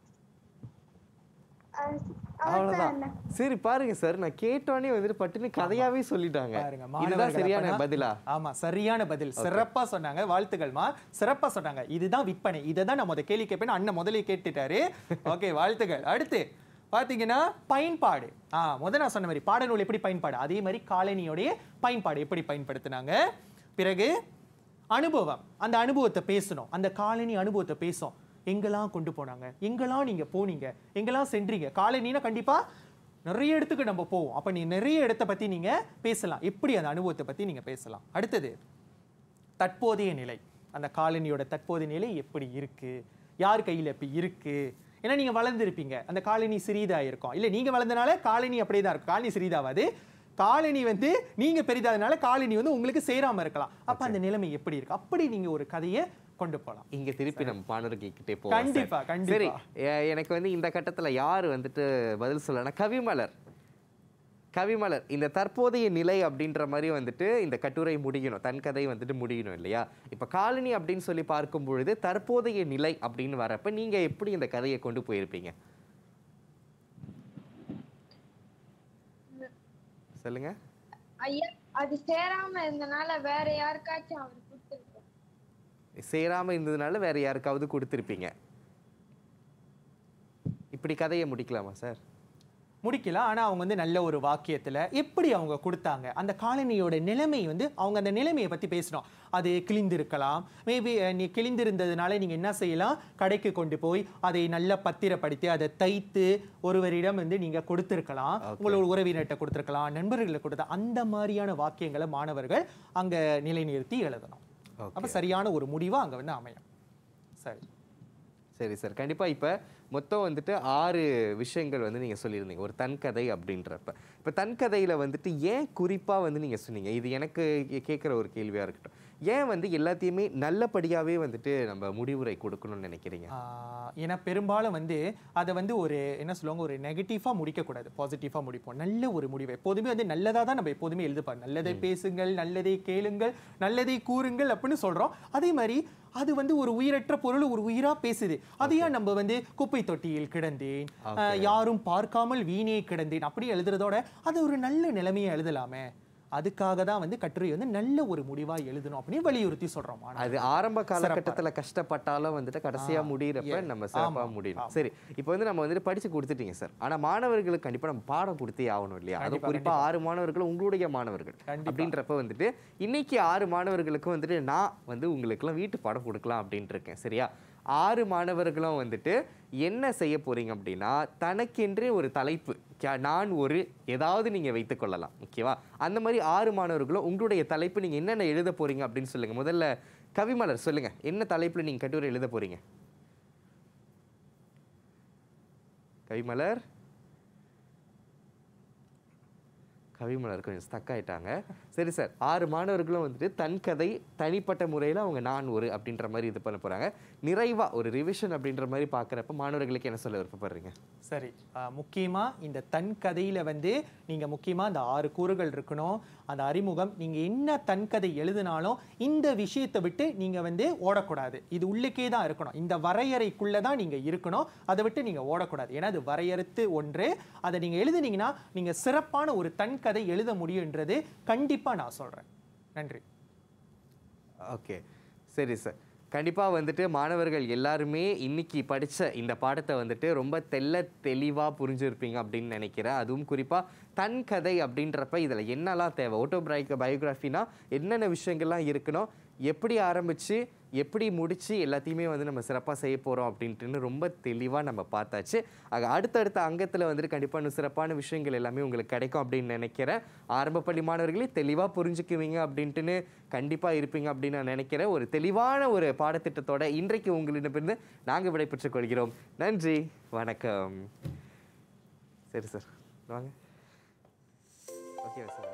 அஹ் அவ்வளவுதான் அவ்வளவுதான் சரி பாருங்க சார் நான் கேட்டோன்னே வந்துட்டு பட்டுன்னு கதையாவே சொல்லிட்டாங்க பாருங்க இதுதான் மாணவர்கள் சரியான அப்பனா- பதிலா ஆமா சரியான பதில் சிறப்பா சொன்னாங்க வாழ்த்துக்கள்மா சிறப்பா சொன்னாங்க இதுதான் விற்பனை இதை தான் நான் முத கேள்வி கேட்பேன் அண்ணன் முதல்ல கேட்டுட்டாரு ஓகே வாழ்த்துக்கள் அடுத்து பாத்தீங்கன்னா பயன்பாடு ஆ முத நான் சொன்ன மாதிரி பாடநூல் எப்படி பயன்பாடு அதே மாதிரி காலனியோடைய பயன்பாடு எப்படி பயன்படுத்தினாங்க பிறகு அனுபவம் அந்த அனுபவத்தை பேசணும் அந்த காலனி அனுபவத்தை பேசும் எங்கெல்லாம் கொண்டு போனாங்க எங்கெல்லாம் நீங்க போனீங்க எங்கெல்லாம் சென்றீங்க காலனினா கண்டிப்பா நிறைய இடத்துக்கு நம்ம போவோம் அப்ப நீ நிறைய இடத்தை பத்தி நீங்க பேசலாம் எப்படி அந்த அனுபவத்தை பத்தி நீங்க பேசலாம் அடுத்தது தற்போதைய நிலை அந்த காலனியோட தற்போதைய நிலை எப்படி இருக்கு யார் கையில் இப்போ இருக்கு ஏன்னா நீங்க வளர்ந்துருப்பீங்க அந்த காலனி சிறிதா இருக்கும் இல்ல நீங்க வளர்ந்தனால காலனி அப்படியே தான் இருக்கும் காலனி சிறிதாவாது காலனி வந்து நீங்க பெரிதாதனால காலனி வந்து உங்களுக்கு சேராம இருக்கலாம் அப்ப அந்த நிலைமை எப்படி இருக்கு அப்படி நீங்க ஒரு கதையை கொண்டு போகலாம் இங்க திருப்பி நம்ம மாணவர்கிட்டே போவோம் கண்டிப்பா, சார். கண்டிப்பா. சரி எ- எனக்கு வந்து இந்த கட்டத்துல யார் வந்துட்டு பதில் சொல்லனா கவிமலர் கவிமலர் இந்த தற்போதைய நிலை அப்படின்ற மாதிரி வந்துட்டு இந்த கட்டுரை முடியணும் தன் கதை வந்துட்டு முடியணும் இல்லையா இப்ப காலனி அப்படின்னு சொல்லி பார்க்கும் பொழுது தற்போதைய நிலை அப்படின்னு வரப்ப நீங்க எப்படி இந்த கதையை கொண்டு போயிருப்பீங்க சொல்லுங்க ஐயா அது சேராம இருந்தனால வேற யாருக்காச்சும் அவர் கொடுத்துருப்பார் சேராம இருந்ததுனால வேற யாருக்காவது கொடுத்துருப்பீங்க இப்படி கதையை முடிக்கலாமா சார் முடிக்கலாம் ஆனா அவங்க வந்து நல்ல ஒரு வாக்கியத்துல எப்படி அவங்க கொடுத்தாங்க அந்த காலனியோட நிலைமை வந்து அவங்க அந்த நிலைமையை பத்தி பேசணும் அது கிழிந்திருக்கலாம் மேபி நீ கிழிந்திருந்ததுனால நீங்க என்ன செய்யலாம் கடைக்கு கொண்டு போய் அதை நல்லா பத்திரப்படுத்தி அதை தைத்து ஒருவரிடம் வந்து நீங்க கொடுத்திருக்கலாம் உங்களோட உறவினர்கிட்ட கொடுத்திருக்கலாம் நண்பர்களை கொடுத்த அந்த மாதிரியான வாக்கியங்களை மாணவர்கள் அங்க நிலைநிறுத்தி எழுதணும் அப்ப சரியான ஒரு முடிவா அங்க வந்து அமையும் சரி சரி சார் கண்டிப்பா இப்ப மொத்தம் வந்துட்டு ஆறு விஷயங்கள் வந்து நீங்க சொல்லியிருந்தீங்க ஒரு தன்கதை அப்படின்றப்ப இப்ப தன்கதையில வந்துட்டு ஏன் குறிப்பா வந்து நீங்க சொன்னீங்க இது எனக்கு கே- கேட்குற ஒரு கேள்வியா இருக்கட்டும் ஏன் வந்து எல்லாத்தையுமே நல்லபடியாவே வந்துட்டு நம்ம முடிவுரை கொடுக்கணும்னு நினைக்கிறீங்க ஆஹ் ஏன்னா பெரும்பாலும் வந்து அதை வந்து ஒரு என்ன சொல்லுவாங்க ஒரு நெகட்டிவாக முடிக்கக்கூடாது பாசிட்டிவாக முடிப்போம் நல்ல ஒரு முடிவு எப்போதுமே வந்து நல்லதாக தான் நம்ம எப்போதுமே எழுதுப்பார் நல்லதை பேசுங்கள் நல்லதை கேளுங்கள் நல்லதை கூறுங்கள் அப்படின்னு சொல்கிறோம் அதே மாதிரி அது வந்து ஒரு உயிரற்ற பொருள் ஒரு உயிரா பேசுது அதையா நம்ம வந்து குப்பை தொட்டியில் கிடந்தேன் ஆஹ் யாரும் பார்க்காமல் வீணே கிடந்தேன் அப்படி எழுதுறதோட அது ஒரு நல்ல நிலைமையை எழுதலாமே அதுக்காக தான் வந்து கட்டுரை வந்து நல்ல ஒரு முடிவா எழுதணும் அப்படின்னு வலியுறுத்தி சொல்றோம் மாணவர்கள். அது ஆரம்ப காலகட்டத்துல கஷ்டப்பட்டாலும் வந்துட்டு கடைசியா ஆ, முடியிறப்ப yes. நம்ம சிறப்பா ஆமா, முடியணும் ஆமா. சரி இப்போ வந்து நம்ம வந்துட்டு படிச்சு கொடுத்துட்டீங்க சார் ஆனா மாணவர்களுக்கு கண்டிப்பா நம்ம பாடம் கொடுத்தே ஆகணும் இல்லையா அது கண்டிப்பா, குறிப்பா ஆறு மாணவர்கள் உங்களுடைய மாணவர்கள் கண்டிப்பா. அப்படின்றப்ப வந்துட்டு இன்னைக்கு ஆறு மாணவர்களுக்கு வந்துட்டு நான் வந்து உங்களுக்குலாம் வீட்டு பாடம் கொடுக்கலாம் அப்படின்ட்டு இருக்கேன் சரியா ஆறு மாணவர்களும் வந்துட்டு என்ன செய்ய போறீங்க அப்படின்னா தனக்கென்றே ஒரு தலைப்பு கே- நான் ஒரு ஏதாவது நீங்க வைத்துக் கொள்ளலாம் ஓகேவா அந்த மாதிரி ஆறு மாணவர்களும் உங்களுடைய தலைப்பு நீங்க என்னென்ன எழுத போறீங்க அப்படின்னு சொல்லுங்க முதல்ல கவிமலர் சொல்லுங்க என்ன தலைப்புல நீங்க கட்டுரை எழுத போறீங்க கவிமலர் கவிமலர் கொஞ்சம் ஸ்டக் ஆயிட்டாங்க சரி சார் ஆறு மாணவர்களும் வந்துட்டு தன் கதை தனிப்பட்ட முறையில் அவங்க நான் ஒரு அப்படின்ற மாதிரி இது பண்ண போறாங்க நிறைவா ஒரு ரிவிஷன் அப்படின்ற மாதிரி பார்க்குறப்ப மாணவர்களுக்கு என்ன சொல்ல விருப்பப்படுறீங்க சரி ஆஹ் முக்கியமா இந்த தன் கதையில வந்து நீங்க முக்கியமா இந்த ஆறு கூறுகள் இருக்கணும் அந்த அறிமுகம் நீங்க என்ன தன் கதை எழுதினாலும் இந்த விஷயத்தை விட்டு நீங்க வந்து ஓடக்கூடாது இது உள்ளுக்கே தான் இருக்கணும் இந்த வரையறைக்குள்ள தான் நீங்க இருக்கணும் அதை விட்டு நீங்க ஓடக்கூடாது ஏன்னா அது வரையறுத்து ஒன்று அதை நீங்க எழுதுனீங்கன்னா நீங்க சிறப்பான ஒரு தன் கதை எழுத முடியுன்றது கண்டிப்பா நான் சொல்றேன் நன்றி ஓகே சரி சார் கண்டிப்பாக வந்துட்டு மாணவர்கள் எல்லாருமே இன்னைக்கு படித்த இந்த பாடத்தை வந்துட்டு ரொம்ப தெள்ள தெளிவாக புரிஞ்சிருப்பீங்க அப்படின்னு நினைக்கிறேன் அதுவும் குறிப்பாக தன் கதை அப்படின்றப்ப இதில் என்னெல்லாம் தேவை ஓட்டோபிரைக்க பயோகிராஃபினா என்னென்ன விஷயங்கள்லாம் இருக்கணும் எப்படி ஆரம்பித்து எப்படி முடித்து எல்லாத்தையுமே வந்து நம்ம சிறப்பாக செய்ய போகிறோம் அப்படின்ட்டுன்னு ரொம்ப தெளிவாக நம்ம பார்த்தாச்சு ஆக அடுத்தடுத்த அங்கத்தில் வந்துட்டு கண்டிப்பாக இன்னும் சிறப்பான விஷயங்கள் எல்லாமே உங்களுக்கு கிடைக்கும் அப்படின்னு நினைக்கிறேன் ஆரம்ப பள்ளி மாணவர்களே தெளிவாக புரிஞ்சுக்குவீங்க அப்படின்ட்டுன்னு கண்டிப்பாக இருப்பீங்க அப்படின்னு நான் நினைக்கிறேன் ஒரு தெளிவான ஒரு பாடத்திட்டத்தோட இன்றைக்கு உங்களிடமிருந்து நாங்கள் விடைபெற்றுக் கொள்கிறோம் நன்றி வணக்கம் சரி சார் வாங்க ஓகே சார்